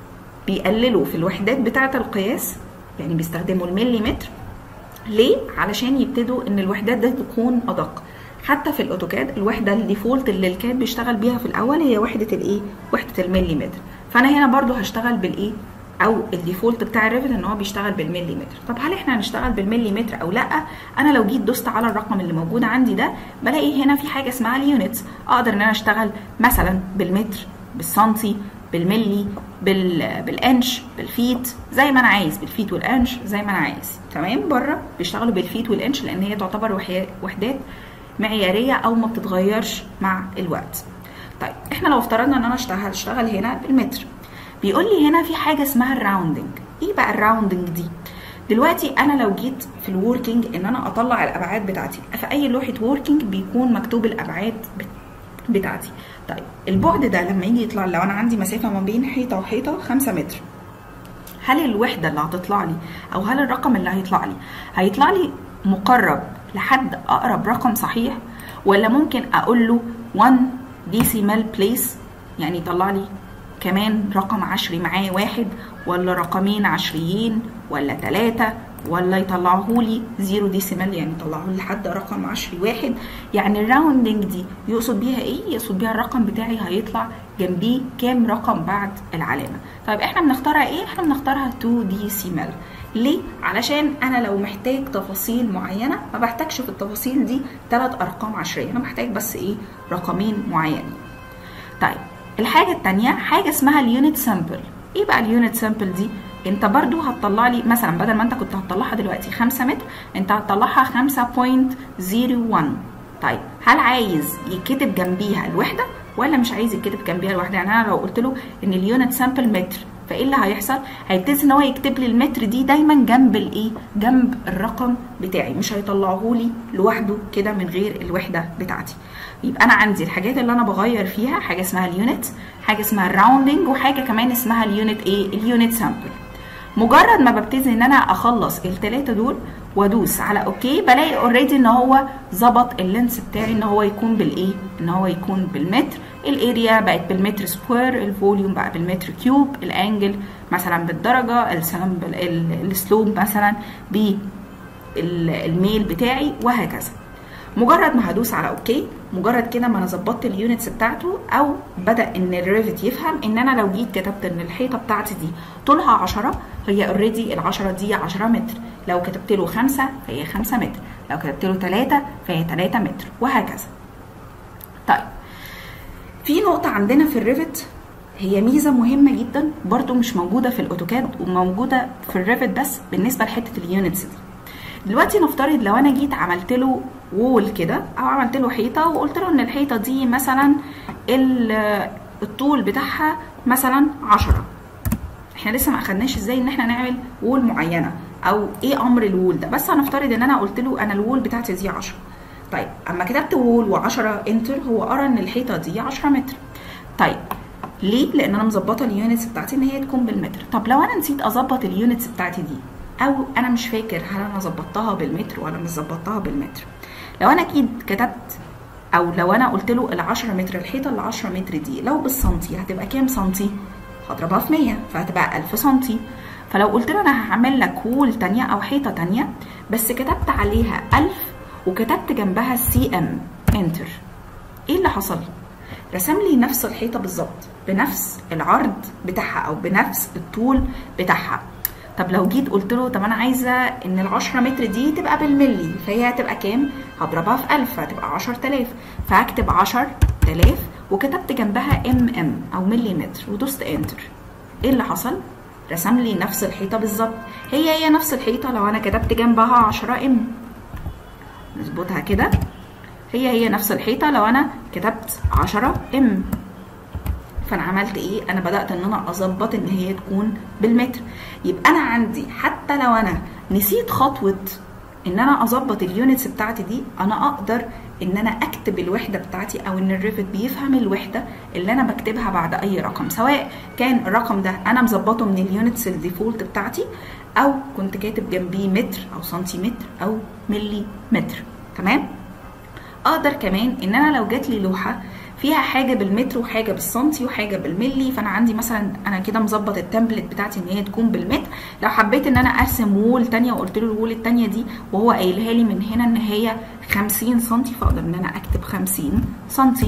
بيقللوا في الوحدات بتاعه القياس يعني بيستخدموا المليمتر ليه علشان يبتدوا ان الوحدات دي تكون ادق حتى في الاوتوكاد الوحده الديفولت اللي الكاد بيشتغل بيها في الاول هي وحده الايه وحده المليمتر فانا هنا برضو هشتغل بالايه او الديفولت بتاع الريفت ان هو بيشتغل بالمليمتر طب هل احنا هنشتغل بالمليمتر او لا انا لو جيت دوست على الرقم اللي موجود عندي ده بلاقي هنا في حاجه اسمها اليونتس اقدر ان انا اشتغل مثلا بالمتر بالسنتي بالملي بال... بالانش بالفيت زي ما انا عايز بالفيت والانش زي ما انا عايز تمام بره بيشتغلوا بالفيت والانش لان هي تعتبر وحي... وحدات معياريه او ما بتتغيرش مع الوقت طيب احنا لو افترضنا ان انا اشتغل اشتغل هنا بالمتر بيقول لي هنا في حاجه اسمها الراوندنج ايه بقى الراوندنج دي دلوقتي انا لو جيت في الوركينج ان انا اطلع الابعاد بتاعتي في اي لوحه ووركينج بيكون مكتوب الابعاد بتاعتي طيب البعد ده لما يجي يطلع لو انا عندي مسافه ما بين حيطه وحيطه 5 متر هل الوحده اللي هتطلع لي او هل الرقم اللي هيطلع لي هيطلع لي مقرب لحد اقرب رقم صحيح ولا ممكن اقول له 1 ديسيمال بليس يعني يطلع لي كمان رقم عشري معاه واحد ولا رقمين عشريين ولا ثلاثة ولا يطلعه لي زيرو ديسيمال يعني يطلعه لي لحد رقم عشري واحد يعني الراوندنج دي يقصد بيها ايه يقصد بيها الرقم بتاعي هيطلع جنبيه كام رقم بعد العلامه طيب احنا بنختارها ايه احنا بنختارها 2 ديسيمال ليه علشان انا لو محتاج تفاصيل معينه ما بحتاجش في التفاصيل دي ثلاث ارقام عشريه انا محتاج بس ايه رقمين معينين طيب الحاجه الثانيه حاجه اسمها اليونت سامبل ايه بقى اليونت سامبل دي انت برضو هتطلع لي مثلا بدل ما انت كنت هتطلعها دلوقتي 5 متر انت هتطلعها 5.01 طيب هل عايز يتكتب جنبيها الوحده ولا مش عايز يتكتب جنبيها الوحده يعني انا لو قلت له ان اليونت سامبل متر فايه اللي هيحصل هيبتدي ان هو يكتب لي المتر دي دايما جنب الايه جنب الرقم بتاعي مش هيطلعه لي لوحده كده من غير الوحده بتاعتي يبقى انا عندي الحاجات اللي انا بغير فيها حاجه اسمها اليونت حاجه اسمها الراوندنج وحاجه كمان اسمها اليونت ايه اليونت سامبل مجرد ما ببتدي ان انا اخلص الثلاثه دول وادوس على اوكي بلاقي اوريدي ان هو ظبط اللينس بتاعي ان هو يكون بالايه ان هو يكون بالمتر الاريا بقت بالمتر سكوير الفوليوم بقى بالمتر كيوب الانجل مثلا بالدرجه السامبل السلوب مثلا بالميل بتاعي وهكذا مجرد ما هدوس على اوكي مجرد كده ما انا ظبطت اليونتس بتاعته او بدا ان الريفت يفهم ان انا لو جيت كتبت ان الحيطه بتاعتي دي طولها 10 هي اوريدي ال 10 دي 10 متر لو كتبت له 5 فهي 5 متر لو كتبت له 3 فهي 3 متر وهكذا طيب في نقطه عندنا في الريفت هي ميزه مهمه جدا برضو مش موجوده في الاوتوكاد وموجوده في الريفت بس بالنسبه لحته اليونتس دي دلوقتي نفترض لو انا جيت عملت له وول كده او عملت له حيطه وقلت له ان الحيطه دي مثلا الطول بتاعها مثلا 10 احنا لسه ما اخدناش ازاي ان احنا نعمل وول معينه او ايه امر الوول ده بس هنفترض ان انا قلت له انا الوول بتاعتي دي 10 طيب اما كتبت وول و10 انتر هو قرا ان الحيطه دي 10 متر طيب ليه لان انا مظبطه اليونتس بتاعتي ان هي تكون بالمتر طب لو انا نسيت اظبط اليونتس بتاعتي دي او انا مش فاكر هل انا ظبطتها بالمتر ولا مش ظبطتها بالمتر لو انا اكيد كتبت او لو انا قلت له ال 10 متر الحيطه ال 10 متر دي لو بالسنتي هتبقى كام سنتي هضربها في 100 فهتبقى 1000 سنتي فلو قلت له انا هعمل لك وول تانية او حيطه تانية بس كتبت عليها 1000 وكتبت جنبها سي ام انتر ايه اللي حصل رسم لي نفس الحيطه بالظبط بنفس العرض بتاعها او بنفس الطول بتاعها طب لو جيت قلت له طب انا عايزه ان ال 10 متر دي تبقى بالملي فهي هتبقى كام هضربها في 1000 هتبقى 10000 فهكتب 10000 وكتبت جنبها ام ام او ملي متر ودوست انتر ايه اللي حصل رسم لي نفس الحيطه بالظبط هي هي نفس الحيطه لو انا كتبت جنبها 10 ام نظبطها كده هي هي نفس الحيطه لو انا كتبت 10 ام فانا عملت ايه انا بدات ان انا اظبط ان هي تكون بالمتر يبقى انا عندي حتى لو انا نسيت خطوه ان انا اظبط اليونتس بتاعتي دي انا اقدر ان انا اكتب الوحده بتاعتي او ان الريفت بيفهم الوحده اللي انا بكتبها بعد اي رقم سواء كان الرقم ده انا مظبطه من اليونتس الديفولت بتاعتي او كنت كاتب جنبيه متر او سنتيمتر او ملي متر تمام اقدر كمان ان انا لو جات لي لوحه فيها حاجه بالمتر وحاجه بالسنتي وحاجه بالملي فانا عندي مثلا انا كده مظبط التمبلت بتاعتي ان هي تكون بالمتر لو حبيت ان انا ارسم وول تانية وقلت له الوول التانية دي وهو قايلها لي من هنا ان هي 50 سنتي فاقدر ان انا اكتب 50 سنتي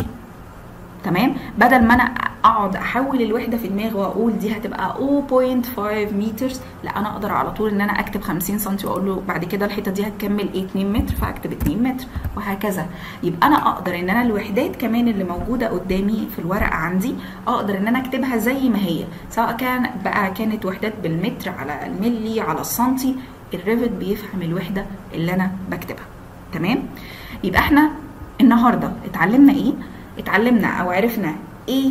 تمام بدل ما انا اقعد احول الوحده في دماغي واقول دي هتبقى 0.5 متر لا انا اقدر على طول ان انا اكتب 50 سم واقول له بعد كده الحيطه دي هتكمل ايه 2 متر فاكتب 2 متر وهكذا يبقى انا اقدر ان انا الوحدات كمان اللي موجوده قدامي في الورقه عندي اقدر ان انا اكتبها زي ما هي سواء كان بقى كانت وحدات بالمتر على الملي على السنتي الريفت بيفهم الوحده اللي انا بكتبها تمام يبقى احنا النهارده اتعلمنا ايه اتعلمنا او عرفنا ايه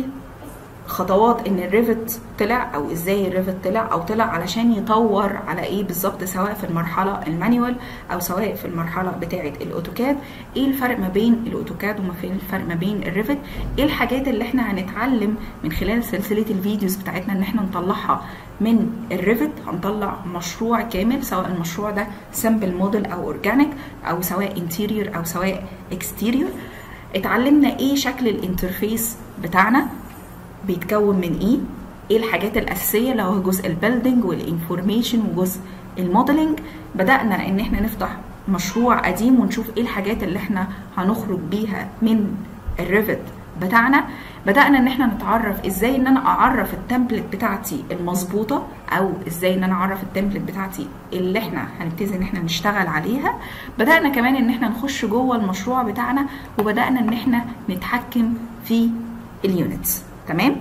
خطوات ان الريفت طلع او ازاي الريفت طلع او طلع علشان يطور على ايه بالظبط سواء في المرحله المانيوال او سواء في المرحله بتاعه الاوتوكاد ايه الفرق ما بين الاوتوكاد وما فين الفرق ما بين الريفت ايه الحاجات اللي احنا هنتعلم من خلال سلسله الفيديوز بتاعتنا ان احنا نطلعها من الريفت هنطلع مشروع كامل سواء المشروع ده سامبل موديل او اورجانيك او سواء انتيريور او سواء اكستيريور اتعلمنا ايه شكل الانترفيس بتاعنا بيتكون من ايه ايه الحاجات الاساسيه اللي هو جزء البيلدينج والانفورميشن وجزء الموديلنج بدانا ان احنا نفتح مشروع قديم ونشوف ايه الحاجات اللي احنا هنخرج بيها من الريفت بتاعنا بدانا ان احنا نتعرف ازاي ان انا اعرف التمبلت بتاعتي المظبوطه او ازاي ان انا اعرف التمبلت بتاعتي اللي احنا هنبتدي ان احنا نشتغل عليها بدانا كمان ان احنا نخش جوه المشروع بتاعنا وبدانا ان احنا نتحكم في اليونتس تمام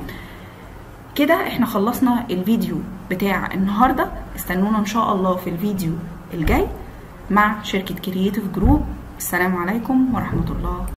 كده احنا خلصنا الفيديو بتاع النهارده استنونا ان شاء الله في الفيديو الجاي مع شركه كرييتيف جروب السلام عليكم ورحمه الله